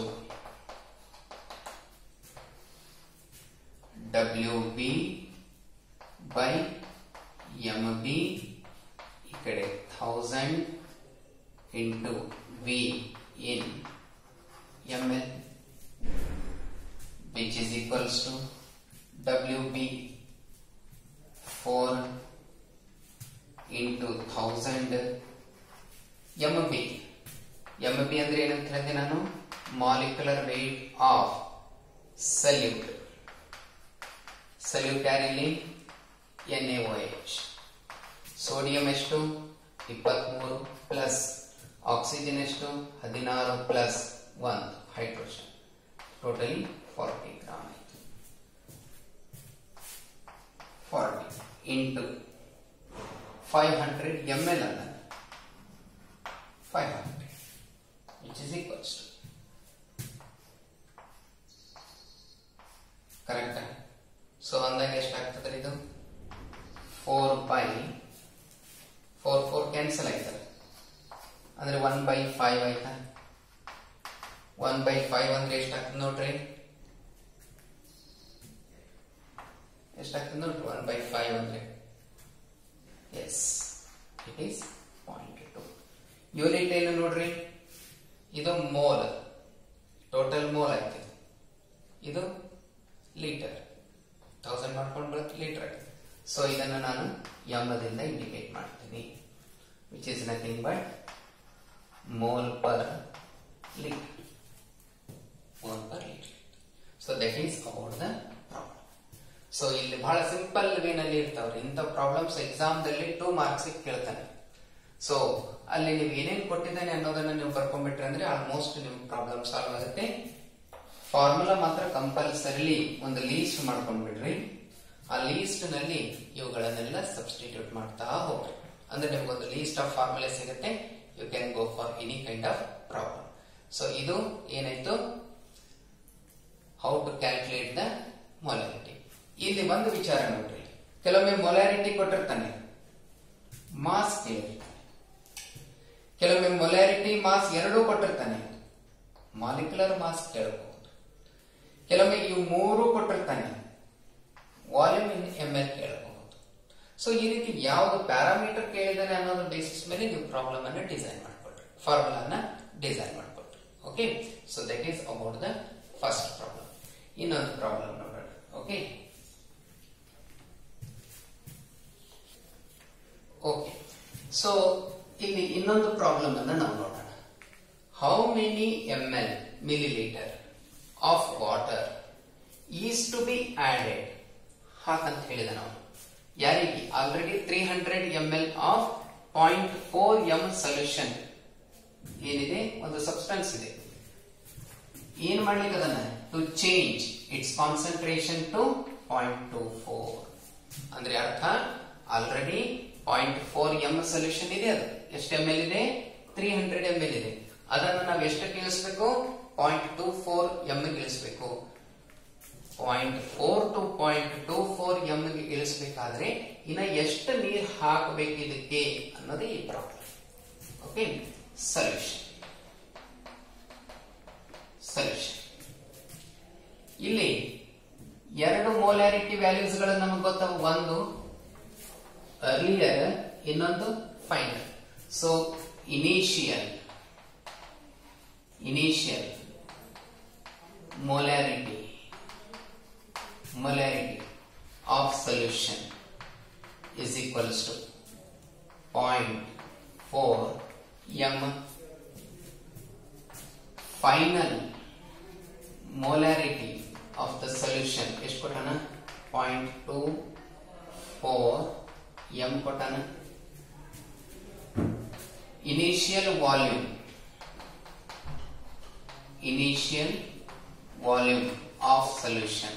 W B by M B ಈ ಕಡೆ thousand into V in M L which is equals to W B 4 into 1000 MB MB ಅಂದ್ರೆ ಏನಂತ ಹೇಳಿದೆ ನಾನು molecular weight of solute solute ಯಾರಿಲ್ಲಿ NaOH ಸೋಡಿಯಂ ಎಷ್ಟು ಇಪ್ಪತ್ಮೂರು ಪ್ಲಸ್ ಆಕ್ಸಿಜನ್ ಎಷ್ಟು ಹದಿನಾರು ಪ್ಲಸ್ ಒಂದು ಹೈಡ್ರೋಜನ್ ಟೋಟಲಿ ಫಾರ್ಟಿ ಗ್ರಾಮ್ ಆಯ್ತು forty into five hundred M L ಅಲ್ಲ five hundred which is equals to correct so ಅಂದಾಗ ಎಷ್ಟಾಗ್ತದೆ ಇದು four by four four cancel ಆಯ್ತಲ್ಲ ಅಂದ್ರೆ ಒನ್ ಬೈ ಫೈವ್ ಆಯ್ತಾ ಒನ್ ಬೈ ಫೈವ್ ಅಂದ್ರೆ ಎಷ್ಟಾಗ್ತದೆ ನೋಡ್ರಿ ಎಷ್ಟಾಗ್ತದೆ ನೋಡಿ ಒನ್ ಬೈ ಫೈವ್ ಅಂದ್ರೆ is it is point two unit ಏನು ನೋಡ್ರಿ ಇದು ಮೋಲ್ ಟೋಟಲ್ ಮೋಲ್ ಆಯ್ತು ಇದು ಲೀಟರ್ ತೌಸಂಡ್ ಮಾಡ್ಕೊಂಡು ಬರುತ್ತೆ ಲೀಟರ್ ಸೊ ಇದನ್ನು ನಾನು ಎಂಬದಿಂದ ಇಂಡಿಕೇಟ್ ಮಾಡ್ತೀನಿ which is nothing but mole per litre mole per litre so that is about the problem so ಇಲ್ಲಿ ಬಹಳ ಸಿಂಪಲ್ ವೇನಲ್ಲಿ ಇರ್ತಾವ್ರಿ ಇಂಥ ಪ್ರಾಬ್ಲಮ್ಸ್ ಎಕ್ಸಾಮ್ದಲ್ಲಿ ಟೂ ಮಾರ್ಕ್ಸ್ ಕೇಳ್ತಾನೆ ಸೊ ಅಲ್ಲಿ ನೀವು ಏನೇನ್ ಕೊಟ್ಟಿದ್ದಾನೆ ಅನ್ನೋದನ್ನ ನೀವು ಬರ್ಕೊಂಡ್ಬಿಟ್ರೆ ಅಂದ್ರೆ ಆಲ್ಮೋಸ್ಟ್ ನಿಮ್ಗೆ ಪ್ರಾಬ್ಲಮ್ ಸಾಲ್ವ್ ಆಗುತ್ತೆ ಫಾರ್ಮುಲಾ ಮಾತ್ರ ಕಂಪಲ್ಸರಿಲಿ ಒಂದು ಲೀಸ್ಟ್ ಮಾಡ್ಕೊಂಡ್ಬಿಡ್ರಿ ಆ ಲೀಸ್ಟ್ ನಲ್ಲಿ ಇವುಗಳನ್ನೆಲ್ಲ ಸಬ್ಸ್ಟಿಟ್ಯೂಟ್ ಮಾಡ್ತಾ ಹೋಗ್ರಿ ಅಂದ್ರೆ ನಿಮ್ಗೊಂದು ಲೀಸ್ಟ್ ಆಫ್ ಫಾರ್ಮುಲಾ ಸಿಗುತ್ತೆ you can go for any kind of problem so ಇದು ಏನಾಯ್ತು how to calculate the molarity ಇಲ್ಲಿ ಒಂದು ವಿಚಾರ ನೋಡ್ರಿ ಕೆಲವೊಮ್ಮೆ ಮೊಲಾರಿಟಿ ಕೊಟ್ಟಿರ್ತಾನೆ ಮಾಸ್ ಕೇಳಿರ್ತಾನೆ ಕೆಲವೊಮ್ಮೆ ಮೊಲಾರಿಟಿ ಮಾಸ್ ಎರಡೂ ಕೊಟ್ಟಿರ್ತಾನೆ ಮಾಲಿಕ್ಯುಲರ್ ಮಾಸ್ ಕೇಳಬಹುದು ಕೆಲವೊಮ್ಮೆ ಇವು ಮೂರು ಕೊಟ್ಟಿರ್ತಾನೆ ವಾಲ್ಯೂಮ್ ಇನ್ ಎಂ ಎಲ್ ಕೇಳಬಹುದು ಸೊ ಈ ರೀತಿ ಯಾವ್ದು ಪ್ಯಾರಾಮೀಟರ್ ಕೇಳಿದಾನೆ ಅನ್ನೋದ್ರ ಬೇಸಿಸ್ ಮೇಲೆ ನೀವು ಪ್ರಾಬ್ಲಮ್ ಅನ್ನ ಡಿಸೈನ್ ಮಾಡ್ಕೊಳ್ರಿ ಫಾರ್ಮುಲಾನ ಡಿಸೈನ್ ಮಾಡ್ಕೊಳ್ರಿ okay so that is about the first problem ಇನ್ನೊಂದು ಪ್ರಾಬ್ಲಮ್ ನೋಡೋಣ ಓಕೆ ಓಕೆ ಸೊ ಇಲ್ಲಿ ಇನ್ನೊಂದು ಪ್ರಾಬ್ಲಮ್ ಅನ್ನ ನಾವು ನೋಡೋಣ how many M L millilitre of water is to be added ಹಾಗಂತ ಹೇಳಿದ ನಾವು ಯಾರಿಗೆ already three hundred M L of point four M solution ಏನಿದೆ ಒಂದು ಸಬ್ಸ್ಟೆನ್ಸ್ ಇದೆ ಏನ್ ಮಾಡ್ಲಿಕ್ಕೆ ಅದನ್ನ to change its concentration to point two four ಅಂದ್ರೆ ಅರ್ಥ already point four M solution ಇದೆ ಅದು ಎಷ್ಟು ಎಂ ಎಲ್ ಇದೆ ತ್ರೀ ಹಂಡ್ರೆಡ್ ಎಂ ಎಲ್ ಇದೆ ಅದನ್ನು ನಾವು ಎಷ್ಟಕ್ಕೆ ಇಳಿಸ್ಬೇಕು ಪಾಯಿಂಟ್ ಟು ಫೋರ್ ಎಂ ಇಳಿಸ್ಬೇಕು point four to point two four M ಗೆ ಇಳಿಸಬೇಕಾದ್ರೆ ಇನ್ನ ಎಷ್ಟು ನೀರು ಹಾಕಬೇಕು ಇದಕ್ಕೆ ಅನ್ನೋದೇ ಈ ಪ್ರಾಬ್ಲಮ್ ಓಕೆ ಸೊಲ್ಯೂಷನ್ ಸೊಲ್ಯೂಷನ್ ಇಲ್ಲಿ ಎರಡು ಮೋಲಾರಿಟಿ ವ್ಯಾಲ್ಯೂಸ್ ಗಳು ನಮಗೆ ಗೊತ್ತಾವ ಒಂದು ಅರ್ಲಿಯರ್ ಇನ್ನೊಂದು final so initial initial molarity molarity of solution is equals to 0.4 m final molarity of the solution ಎಷ್ಟು ಕೊಟ್ಟಾನ ಪಾಯಿಂಟ್ ಟು ಫೋರ್ ಎಂ ಕೊಟ್ಟಾನ initial volume initial volume of solution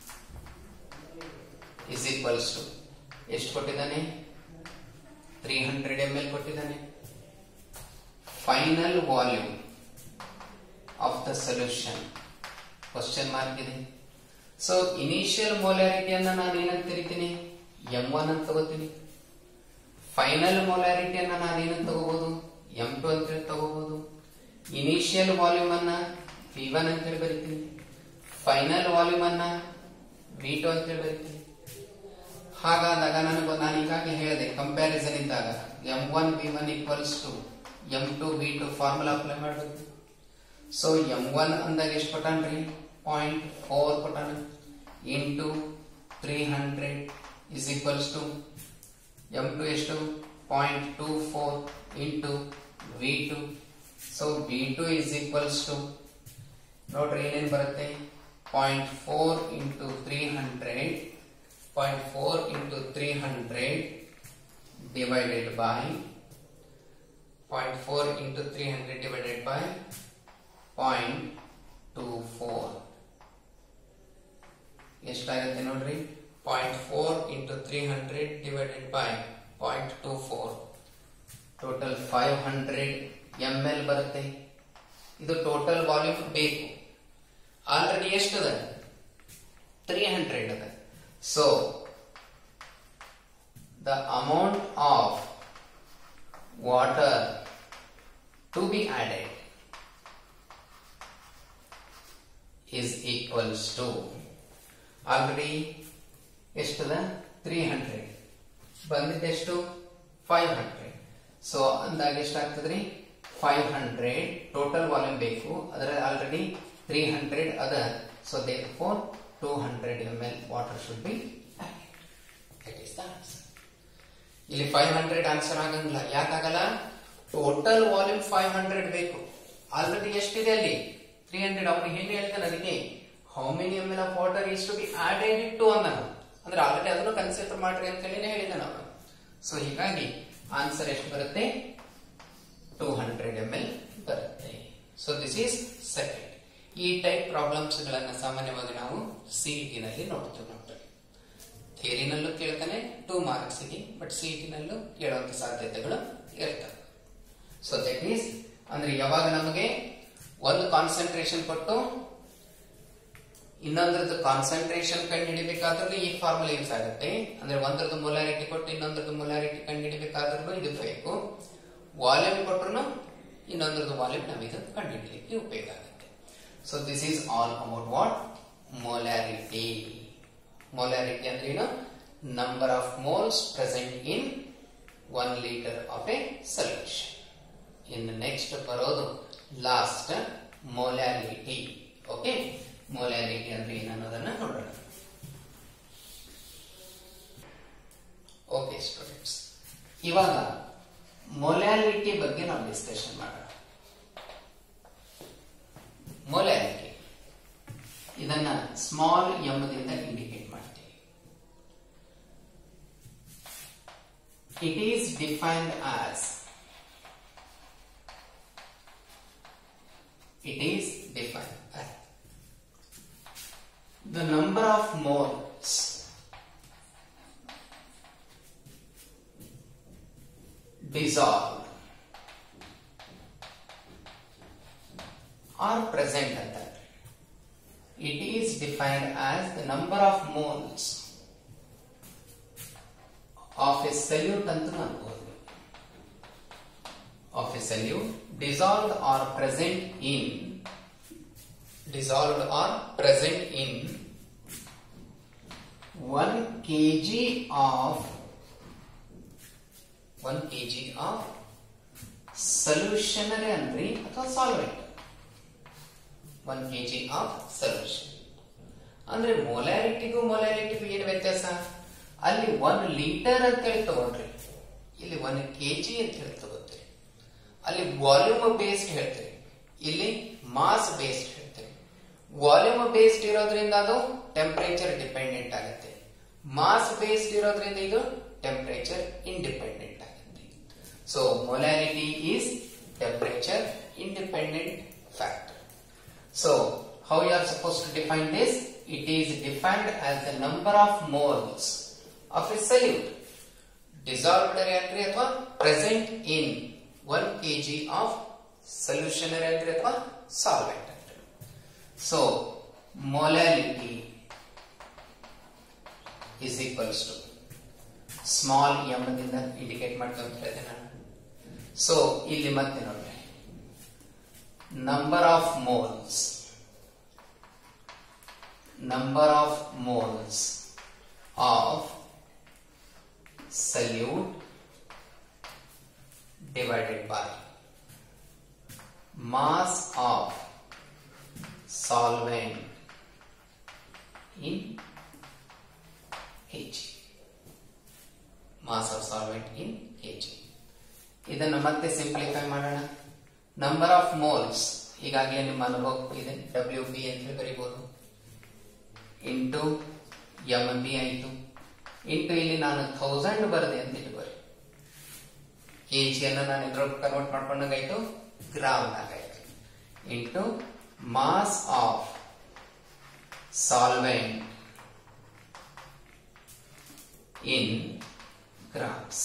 is equals to ಎಷ್ಟು ಕೊಟ್ಟಿದ್ದಾನೆ ತ್ರೀ ಹಂಡ್ರೆಡ್ ಎಂ ಎಲ್ ಕೊಟ್ಟಿದ್ದಾನೆ final volume of the solution question mark ಇದೆ ಸೊ ಇನಿಷಿಯಲ್ ಮೊಲಾರಿಟಿಯನ್ನ ನಾನು ಏನಂತ ಕರಿತೀನಿ ಎಂ ಒನ್ ಅಂತ ತಗೋತೀನಿ ಫೈನಲ್ ಮೊಲಾರಿಟಿಯನ್ನ ನಾನು ಏನಂತ ತಗೋಬಹುದು ಎಂ ಟು ಅಂತ ಹೇಳಿ ತಗೋಬಹುದು ಇನಿಷಿಯಲ್ ವಾಲ್ಯೂಮ್ ಅನ್ನ ವಿ ಒನ್ ಅಂತ ಹೇಳಿ ಬರಿತೀನಿ ಫೈನಲ್ ವಾಲ್ಯೂಮ್ ಅನ್ನ ವಿ ಟು ಅಂತ ಹೇಳಿ ಬರಿತೀನಿ ಹಾಗಾದಾಗ ನನಗೆ ನಾನು ಈಗಾಗಲೇ ಹೇಳಿದೆ ಕಂಪ್ಯಾರಿಸನ್ ಇದ್ದಾಗ M one V one equals to M two V two formula apply ಮಾಡಬೇಕು ಸೊ ಎಂ ಒನ್ ಅಂದಾಗ ಎಷ್ಟು ಕೊಟ್ಟಾನ್ರಿ ಪಾಯಿಂಟ್ ಫೋರ್ ಕೊಟ್ಟಾನ into three hundred is equals to M two ಎಷ್ಟು point two four into V two so V two is equals to ನೋಡ್ರಿ ಏನೇನು ಬರುತ್ತೆ point four into three hundred point four into three hundred divided by point four into three hundred divided by point two four ಎಷ್ಟಾಗುತ್ತೆ ನೋಡ್ರಿ point four into three hundred divided by point two four total five hundred M L ಬರುತ್ತೆ ಇದು ಟೋಟಲ್ ವಾಲ್ಯೂಮ್ ಬೇಕು ಆಲ್ರೆಡಿ ಎಷ್ಟದ ತ್ರೀ ಹಂಡ್ರೆಡ್ ಅದ so the amount of water to be added is equals to already ಎಷ್ಟದ ತ್ರೀ ಹಂಡ್ರೆಡ್ ಬಂದಿದ್ದೆಷ್ಟು ಫೈವ್ ಹಂಡ್ರೆಡ್ ಸೊ ಅಂದಾಗ ಎಷ್ಟಾಗ್ತದ್ರಿ ಫೈವ್ ಹಂಡ್ರೆಡ್ ಟೋಟಲ್ ವಾಲ್ಯೂಮ್ ಬೇಕು ಅದರ ಆಲ್ರೆಡಿ ತ್ರೀ ಹಂಡ್ರೆಡ್ ಅದ so therefore two hundred M L water should B ಇಲ್ಲಿ ಫೈವ್ ಹಂಡ್ರೆಡ್ ಆನ್ಸರ್ ಆಗಂಗಿಲ್ಲ ಯಾಕಾಗಲ್ಲ ಟೋಟಲ್ ವಾಲ್ಯೂಮ್ ಫೈವ್ ಹಂಡ್ರೆಡ್ ಬೇಕು ಆಲ್ರೆಡಿ ಎಷ್ಟಿದೆ ಅಲ್ಲಿ ತ್ರೀ ಹಂಡ್ರೆಡ್ ಅವನಿಗೆ ಏನು ಹೇಳ್ತಾನೆ ಅದಕ್ಕೆ how many M L of water is to be added to ಅಂದ ಅಂದ್ರೆ ಆಲ್ರೆಡಿ ಅದನ್ನು ಕನ್ಸಿಡರ್ ಮಾಡ್ರಿ ಅಂತ ಹೇಳಿ ಹೇಳಿದ ನಾವು ಸೊ ಹೀಗಾಗಿ ಆನ್ಸರ್ ಎಷ್ಟು ಬರುತ್ತೆ ಟೂ ಹಂಡ್ರೆಡ್ ಎಮ್ ಎಲ್ ಬರುತ್ತೆ ಸೊ ದಿಸ್ ಈಸ್ ಸೆಕೆಂಡ್ ಈ ಟೈಪ್ ಪ್ರಾಬ್ಲಮ್ಸ್ ಗಳನ್ನ ಸಾಮಾನ್ಯವಾಗಿ ನಾವು ಸಿಇಟಿ ನಲ್ಲಿ ನೋಡ್ತೀವಿ ಮಕ್ಕಳು ಥಿಯರಿನಲ್ಲೂ ಕೇಳ್ತಾನೆ ಟೂ ಮಾರ್ಕ್ಸ್ ಗೆ ಬಟ್ ಸಿಇಟಿ ನಲ್ಲೂ ಕೇಳುವಂತ ಸಾಧ್ಯತೆಗಳು ಇರ್ತವೆ ಸೊ ದಟ್ ಈಸ್ ಅಂದ್ರೆ ಯಾವಾಗ ನಮಗೆ ಒಂದು ಕಾನ್ಸಂಟ್ರೇಷನ್ ಕೊಟ್ಟು ಇನ್ನೊಂದ್ರದ್ದು ಕಾನ್ಸಂಟ್ರೇಷನ್ ಕಂಡು ಹಿಡಿಬೇಕಾದ್ರೂ ಈ ಫಾರ್ಮುಲಾ ಯೂಸ್ ಆಗುತ್ತೆ ಅಂದ್ರೆ ಒಂದ್ರದ್ದು ಮೊಲಾರಿಟಿ ಕೊಟ್ಟು ಇನ್ನೊಂದ್ರದ್ದು ಮೊಲಾರಿಟಿ ಕಂಡು ಹಿಡಿಬೇಕಾದ್ರೂ ಇದು ಬೇಕು ವಾಲ್ಯೂಮ್ ಕೊಟ್ರು ಇನ್ನೊಂದ್ರದ್ದು ವಾಲ್ಯೂಮ್ ನಮಗೆ ಕಂಡು ಹಿಡಿಲಿಕ್ಕೆ ಉಪಯೋಗ ಆಗುತ್ತೆ so this is all about what molarity molarity ಅಂದ್ರೆ ಏನು number of moles present in one litre of a solution ಇನ್ನು ನೆಕ್ಸ್ಟ್ ಬರೋದು ಲಾಸ್ಟ್ ಮೊಲಾರಿಟಿ ಓಕೆ ಮೊಲಾರಿಟಿ ಅಂದ್ರೆ ಏನು ಅನ್ನೋದನ್ನ ನೋಡೋಣ ಓಕೆ ಸ್ಟೂಡೆಂಟ್ಸ್ ಇವಾಗ ಮೊಲಾರಿಟಿ ಬಗ್ಗೆ ನಾವು ಡಿಸ್ಕಷನ್ ಮಾಡೋಣ ಮೊಲಾರಿಟಿ ಇದನ್ನ ಸ್ಮಾಲ್ ಎಂಬುದಿಂದ ಇಂಡಿಕೇಟ್ ಮಾಡ್ತೀವಿ it is defined as it is defined as the number of moles dissolved are present at that. It is defined as the number of moles of a solute ಅಂತ ಅನ್ಬೋದು of a solute dissolved or present in dissolved or present in 1 kg of 1 kg of ಸೊಲ್ಯೂಷನರಿ ಅನ್ರಿ ಅಥವಾ solvent one K G of solution ಅಂದ್ರೆ ಮೊಲಾರಿಟಿಗೂ ಮೊಲಾರಿಟಿಗೂ ಏನು ವ್ಯತ್ಯಾಸ ಅಲ್ಲಿ ಒನ್ ಲೀಟರ್ ಅಂತ ಹೇಳಿ ತಗೊಂಡ್ರಿ ಇಲ್ಲಿ ಒನ್ ಕೆ ಜಿ ಅಂತ ಹೇಳಿ ತಗೋತೀರಿ ಅಲ್ಲಿ ವಾಲ್ಯೂಮ್ ಬೇಸ್ಡ್ ಹೇಳ್ತೀರಿ ಇಲ್ಲಿ ಮಾಸ್ ಬೇಸ್ಡ್ ಹೇಳ್ತೀರಿ ವಾಲ್ಯೂಮ್ ಬೇಸ್ಡ್ ಇರೋದ್ರಿಂದ ಅದು ಟೆಂಪರೇಚರ್ ಡಿಪೆಂಡೆಂಟ್ ಆಗುತ್ತೆ ಮಾಸ್ ಬೇಸ್ಡ್ ಇರೋದ್ರಿಂದ ಇದು ಟೆಂಪರೇಚರ್ ಇಂಡಿಪೆಂಡೆಂಟ್ ಆಗುತ್ತೆ so molarity is temperature independent factor so how you are supposed to define this it is defined as the number of moles of a solute dissolved reactor ಅಥವಾ present in 1 kg of solution reactor ಅಥವಾ solvent so molality is equals to small M ದಿಂದ ಇಂಡಿಕೇಟ್ ಮಾಡ್ಕೊಂತ ಇದ್ದೆ ನಾನು ಸೊ ಇಲ್ಲಿ ಮತ್ತೆ ನೋಡ್ರಿ number of moles number of moles of solute divided by mass of solvent in kg mass of solvent in kg ಇದನ್ನು ಮತ್ತೆ ಸಿಂಪ್ಲಿಫೈ ಮಾಡೋಣ ನಂಬರ್ ಆಫ್ ಮೋಲ್ಸ್ ಈಗಾಗಲೇ ನಿಮ್ಮ ಅನುಭವ ಇದೆ ಡಬ್ಲ್ಯೂ ಬಿ ಅಂತ ಹೇಳಿ ಬರೀಬಹುದು ಇಂಟು ಎಂ ಬಿ ಆಯಿತು ಇಂಟು ಇಲ್ಲಿ ನಾನು ಥೌಸಂಡ್ ಬರದೆ ಅಂತ ಇಟ್ಕೋರಿ ಕೆ ಜಿಯನ್ನು ನಾನು ಇದ್ರೊಳಗೆ ಕನ್ವರ್ಟ್ ಮಾಡ್ಕೊಂಡಾಗಾಯ್ತು ಗ್ರಾಮ್ನಾಗಾಯ್ತು into mass of solvent in grams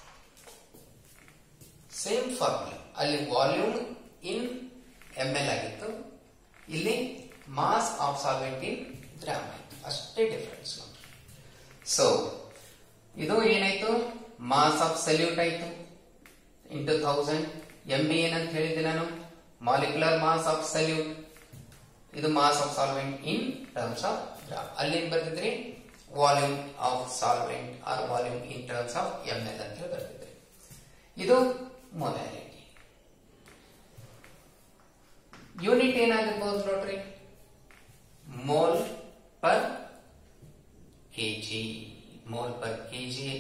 same formula ಅಲ್ಲಿ ವಾಲ್ಯೂಮ್ ಇನ್ ಎಂ ಎಲ್ ಆಗಿತ್ತು ಇಲ್ಲಿ mass of solvent in gram ಆಯ್ತು ಅಷ್ಟೇ ಡಿಫರೆನ್ಸ್ ನೋಡ್ರಿ ಸೊ ಇದು ಏನಾಯ್ತು ಮಾಸ್ ಆಫ್ ಸಲ್ಯೂಟ್ ಆಯ್ತು ಇಂಟು ಥೌಸಂಡ್ ಎಂ ಬಿ ಏನಂತ ಹೇಳಿದ್ದೆ ನಾನು ಮಾಲಿಕ್ಯುಲರ್ ಮಾಸ್ ಆಫ್ ಸಲ್ಯೂಟ್ ಇದು mass of solvent in terms of gram ಅಲ್ಲಿ ಏನ್ ಬರ್ತಿದ್ರಿ volume of solvent or volume in terms of M L ಅಂತ ಹೇಳಿ ಬರ್ತಿದೆ ಇದು ಮೊಲಾಲಿಟಿ ಯೂನಿಟ್ ಏನಾಗಿರ್ಬೋದು ನೋಡ್ರಿ mole per KG mole per KG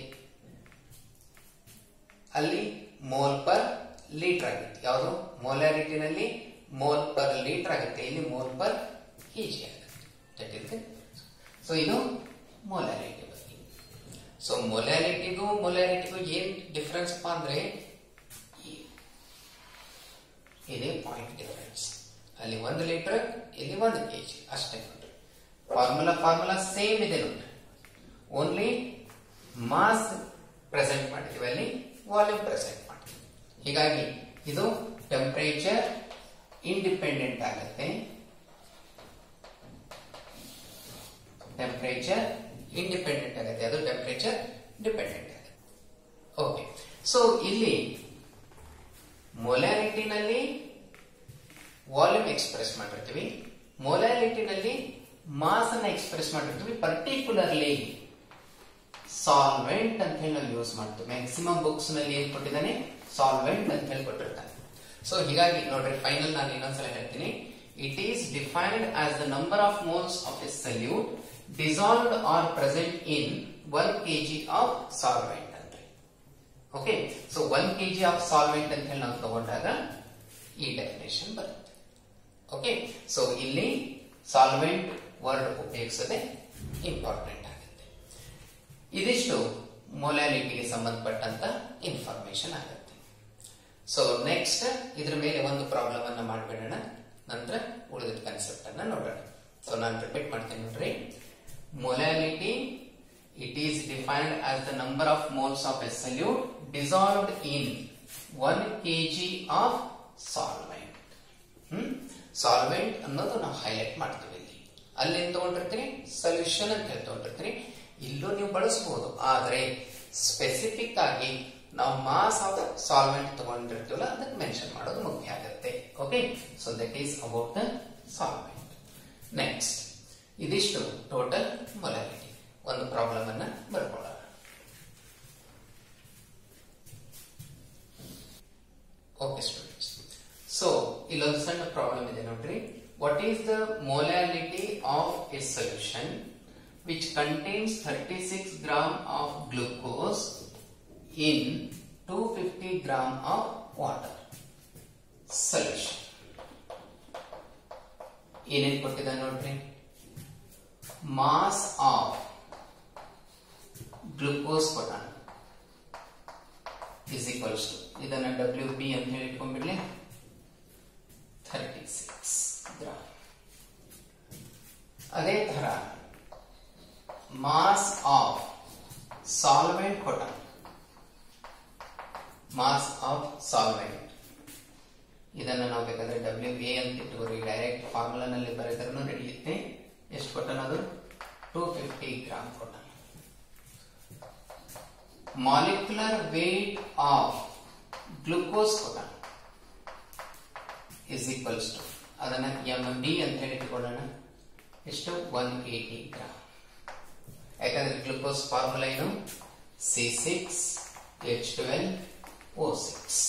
ಅಲ್ಲಿ ಮೋಲ್ ಪರ್ ಲೀಟರ್ ಆಗುತ್ತೆ ಯಾವುದು ಮೊಲಾರಿಟಿನಲ್ಲಿ ಮೋಲ್ ಪರ್ ಲೀಟರ್ ಆಗುತ್ತೆ ಇಲ್ಲಿ ಮೋಲ್ ಪರ್ ಕೆಜಿ ಆಗುತ್ತೆ ಸೊ ಇದು ಮೊಲಾರಿಟಿ ಬಗ್ಗೆ ಸೊ ಮೊಲಾರಿಟಿಗೂ ಮೊಲಾರಿಟಿಗೂ ಏನ್ ಡಿಫರೆನ್ಸ್ ಅಪ್ಪ ಅಂದ್ರೆ ಈ- ಇದೇ ಪಾಯಿಂಟ್ ಡಿಫರೆನ್ಸ್ ಅಲ್ಲಿ ಒಂದು ಲೀಟರ್ ಇಲ್ಲಿ ಒಂದು ಕೆಜಿ ಅಷ್ಟೇ ನೋಡ್ರಿ ಫಾರ್ಮುಲಾ ಫಾರ್ಮುಲಾ ಸೇಮ್ ಇದೆ ನೋಡ್ರಿ ಓನ್ಲಿ ಮಾಸ್ ಪ್ರೆಸೆಂಟ್ ಮಾಡಿದೀವಿ ಅಲ್ಲಿ ವಾಲ್ಯೂಮ್ ಪ್ರೆಸೆಂಟ್ ಮಾಡ್ತೀವಿ ಹೀಗಾಗಿ ಇದು ಟೆಂಪರೇಚರ್ ಇಂಡಿಪೆಂಡೆಂಟ್ ಆಗುತ್ತೆ ಟೆಂಪರೇಚರ್ ಇಂಡಿಪೆಂಡೆಂಟ್ ಆಗುತ್ತೆ ಅದು ಟೆಂಪರೇಚರ್ ಡಿಪೆಂಡೆಂಟ್ ಆಗುತ್ತೆ ಓಕೆ ಸೊ ಇಲ್ಲಿ ಮೊಲಾರಿಟಿನಲ್ಲಿ ವಾಲ್ಯೂಮ್ ಎಕ್ಸ್ಪ್ರೆಸ್ ಮಾಡಿರ್ತೀವಿ ಮೊಲಾಲಿಟಿನಲ್ಲಿ ಮಾಸ್ ಅನ್ನ ಎಕ್ಸ್ಪ್ರೆಸ್ ಮಾಡಿರ್ತೀವಿ ಪರ್ಟಿಕ್ಯುಲರ್ಲಿ ಸಾಲ್ವೆಂಟ್ ಅಂತ ಹೇಳಿ ನಾವು ಯೂಸ್ ಮಾಡ್ತೀವಿ ಮ್ಯಾಕ್ಸಿಮಮ್ ಬುಕ್ಸ್ ನಲ್ಲಿ ಏನ್ ಕೊಟ್ಟಿದ್ದಾನೆ ಸಾಲ್ವೆಂಟ್ ಅಂತ ಹೇಳಿ ಕೊಟ್ಟಿರ್ತಾನೆ ಸೊ ಹೀಗಾಗಿ ನೋಡ್ರಿ ಫೈನಲ್ ನಾನು ಇನ್ನೊಂದ್ಸಲ ಹೇಳ್ತೀನಿ it is defined as the number of moles of a solute dissolved or present in one KG of solvent ಅಂತ okay so one KG of solvent ಅಂತ ಹೇಳಿ ನಾವು ತಗೊಂಡಾಗ ಈ ಡೆಫಿನೇಷನ್ ಬರುತ್ತೆ ಓಕೆ ಸೊ ಇಲ್ಲಿ ಸಾಲ್ವೆಂಟ್ ವರ್ಡ್ ಉಪಯೋಗಿಸದೆ ಇಂಪಾರ್ಟೆಂಟ್ ಆಗುತ್ತೆ ಇದಿಷ್ಟು ಮೊಲಾಲಿಟಿಗೆ ಸಂಬಂಧಪಟ್ಟಂತ ಇನ್ಫಾರ್ಮೇಶನ್ ಆಗುತ್ತೆ ಸೊ ನೆಕ್ಸ್ಟ್ ಇದ್ರ ಮೇಲೆ ಒಂದು ಪ್ರಾಬ್ಲಮ್ ಅನ್ನ ಮಾಡ್ಬಿಡೋಣ ನಂತರ ಉಳಿದ ಕನ್ಸೆಪ್ಟ್ ಅನ್ನ ನೋಡೋಣ ಸೊ ನಾನು ರಿಪೀಟ್ ಮಾಡ್ತೀನಿ ನೋಡ್ರಿ molality it is defined as the number of moles of a solute dissolved in one KG of solvent hmm solvent ಅನ್ನೋದು ನಾವು ಹೈಲೈಟ್ ಮಾಡ್ತೀವಿ ಇಲ್ಲಿ ಅಲ್ಲಿ ಏನ್ ತಗೊಂಡಿರ್ತೀರಿ ಸೊಲ್ಯೂಷನ್ ಅಂತ ಹೇಳಿ ತಗೊಂಡಿರ್ತೀರಿ ಇಲ್ಲೂ ನೀವು ಬಳಸಬಹುದು ಆದ್ರೆ ಸ್ಪೆಸಿಫಿಕ್ ಆಗಿ ನಾವು ಮಾಸ್ ಆಫ್ ಸಾಲ್ವೆಂಟ್ ತಗೊಂಡಿರ್ತೀವಲ್ಲ ಅದಕ್ಕೆ ಮೆನ್ಷನ್ ಮಾಡೋದು ಮುಖ್ಯ ಆಗುತ್ತೆ okay so that is about the solvent next ಇದಿಷ್ಟು ಟೋಟಲ್ ಮೊಲಾಲಿಟಿ ಒಂದು ಪ್ರಾಬ್ಲಮ್ ಅನ್ನ ಬರ್ಕೊಳ್ಳೋಣ ಓಕೆ ಸ್ಟೂಡೆಂಟ್ಸ್ ಸೊ ಇಲ್ಲೊಂದು ಸಣ್ಣ ಪ್ರಾಬ್ಲಮ್ ಇದೆ ನೋಡ್ರಿ what is the molality of a solution which contains thirty six gram of glucose in two fifty gram of water solution ಏನೇನ್ ಕೊಟ್ಟಿದ್ದಾನೆ ನೋಡ್ರಿ ಮಾಸ್ ಆಫ್ ಗ್ಲೂಕೋಸ್ ಕೊಟ್ಟಾನ ಇಸ್ ಈಕ್ವಲ್ಸ್ ಟು ಇದನ್ನ ಡಬ್ಲ್ಯೂ ಬಿ ಅಂತ ಹೇಳಿ ಇಟ್ಕೊಂಡ್ಬಿಡ್ಲಿ ಥರ್ಟಿ ಸಿಕ್ಸ್ ಗ್ರಾಮ್ ಅದೇ ತರ ಮಾಸ್ ಆಫ್ ಸಾಲ್ವೆಂಟ್ ಕೊಟ್ಟ ಮಾಸ್ ಆಫ್ ಸಾಲ್ವೆಂಟ್ ಇದನ್ನ ನಾವು ಬೇಕಾದ್ರೆ ಡಬ್ಲ್ಯೂ ಎ ಅಂತ ಇಟ್ಕೋರಿ ಡೈರೆಕ್ಟ್ ಫಾರ್ಮುಲಾನಲ್ಲಿ ಬರೆದ್ರೂ ನಡೆಯುತ್ತೆ ಎಷ್ಟು ಕೊಟ್ಟನ ಅದು ಟೂ ಫಿಫ್ಟಿ ಗ್ರಾಮ್ ಕೊಟ್ಟ ಮಾಲಿಕ್ಯುಲರ್ ವೇಟ್ ಆಫ್ ಗ್ಲೂಕೋಸ್ ಕೊಟ್ಟ ಇಸ್ ಈಕ್ವಲ್ಸ್ ಟು ಅದನ್ನ ಎಂ ಡಿ ಅಂತ ಹೇಳಿ ಇಟ್ಕೊಳ್ಳೋಣ ಎಷ್ಟು ಒನ್ ಏಟಿ ಗ್ರಾಮ್ ಯಾಕಂದ್ರೆ ಗ್ಲೂಕೋಸ್ ಫಾರ್ಮುಲಾ ಏನು C six H twelve O six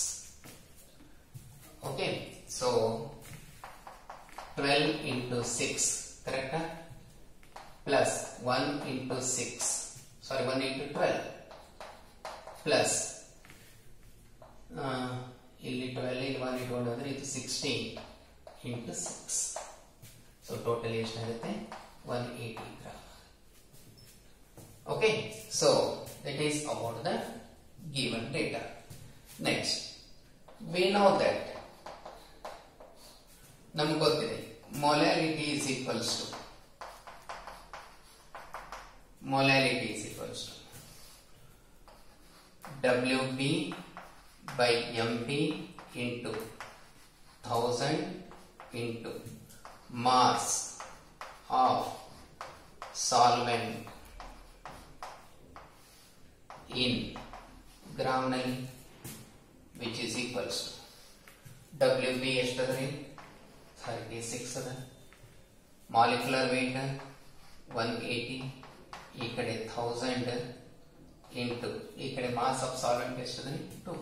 okay so twelve into six ಕರೆಕ್ಟಾ plus one into six sorry one into twelve plus ಇಲ್ಲಿ ಟ್ವೆಲ್ ಇಲ್ಲಿ ಒನ್ ಇಟ್ಕೊಂಡ್ರೆ ಇದು sixteen into six so total ಎಷ್ಟಾಗುತ್ತೆ one eighty gram okay so that is about the given data next we know that ನಮ್ಗೆ ಗೊತ್ತಿದೆ molality is equals to molality is equals to WB by MP into 1000 into mass of solvent in gram ನಲ್ಲಿ which is equals to WB ಎಷ್ಟದ್ರಿ 36 ಅದ ಮಾಲಿಕ್ಯುಲರ್ ವೇಟ್ 180 ಈ ಕಡೆ ಥೌಸಂಡ್ ಇಂಟು ಈ ಕಡೆ ಮಾಸ್ ಆಫ್ ಸಾಲ್ವೆಂಟ್ ಎಷ್ಟಿದೆ ಟೂ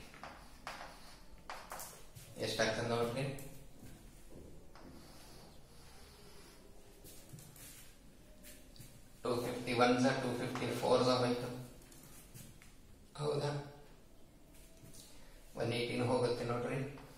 ಎಷ್ಟಾಗ್ತದೆ ನೋಡ್ರಿ ಟೂ ಫಿಫ್ಟಿ ಒನ್ ಝ ಟೂ ಫಿಫ್ಟಿ ಫೋರ್ ಝ ಹೋಯ್ತು ಹೌದಾ ಒನ್ ಏಯ್ಟೀನ್ ಹೋಗುತ್ತೆ ನೋಡ್ರಿ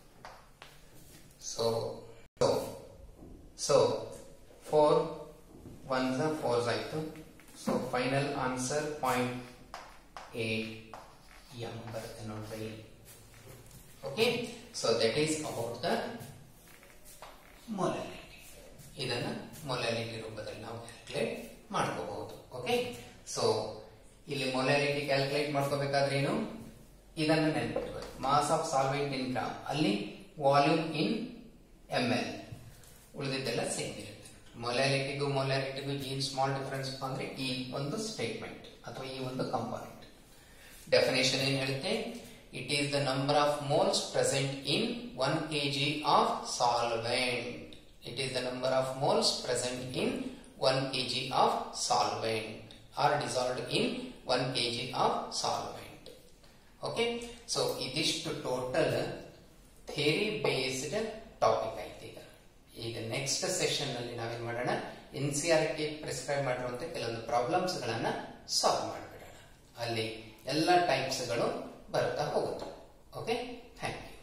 so so so four one ಝ ಫೋರ್ ಆಯ್ತು so final answer point eight M ಬರುತ್ತೆ ನೋಡ್ರಿ okay so that is about the molality ಇದನ್ನ ಮೊಲಾಲಿಟಿ ರೂಪದಲ್ಲಿ ನಾವು ಕ್ಯಾಲ್ಕುಲೇಟ್ ಮಾಡ್ಕೋಬಹುದು ಓಕೆ ಸೊ ಇಲ್ಲಿ ಮೊಲಾಲಿಟಿ ಕ್ಯಾಲ್ಕುಲೇಟ್ ಮಾಡ್ಕೋಬೇಕಾದ್ರೆ ಏನು ಇದನ್ನ ನೆನಪಿಟ್ಕೊಳ್ಳಿ mass of solvent in gram ಅಲ್ಲಿ ವಾಲ್ಯೂಮ್ ಇನ್ ಎಂ ಎಲ್ ಉಳಿದಿದ್ದೆಲ್ಲ ಸೇಮ್ ಇರುತ್ತೆ ಮೊಲಾಲಿಟಿಗೂ ಮೊಲಾಲಿಟಿಗೂ ಏನ್ ಸ್ಮಾಲ್ ಡಿಫರೆನ್ಸ್ ಅಂದ್ರೆ ಈ ಒಂದು ಸ್ಟೇಟ್ಮೆಂಟ್ ಅಥವಾ ಈ ಒಂದು ಕಂಪಾನೆಂಟ್ ಡೆಫಿನೇಷನ್ ಏನ್ ಹೇಳುತ್ತೆ it is the number of moles present in one KG of solvent it is the number of moles present in one KG of solvent or dissolved in one KG of solvent okay so ಇದಿಷ್ಟು ಟೋಟಲ್ ಥೇರಿ ಬೇಸ್ಡ್ ಟಾಪಿಕ್ ಆಯ್ತು ಈಗ ಈಗ ನೆಕ್ಸ್ಟ್ ಸೆಷನ್ ನಲ್ಲಿ ನಾವೇನ್ ಮಾಡೋಣ N C R T prescribe ಮಾಡಿರುವಂತ ಕೆಲವೊಂದು ಪ್ರಾಬ್ಲಮ್ಸ್ ಗಳನ್ನ ಸಾಲ್ವ್ ಮಾಡಿಬಿಡೋಣ ಅಲ್ಲಿ ಎಲ್ಲ ಟೈಪ್ಸ್ ಗಳು ಬರ್ತಾ ಹೋಗುತ್ತೆ ಓಕೆ ಥ್ಯಾಂಕ್ ಯು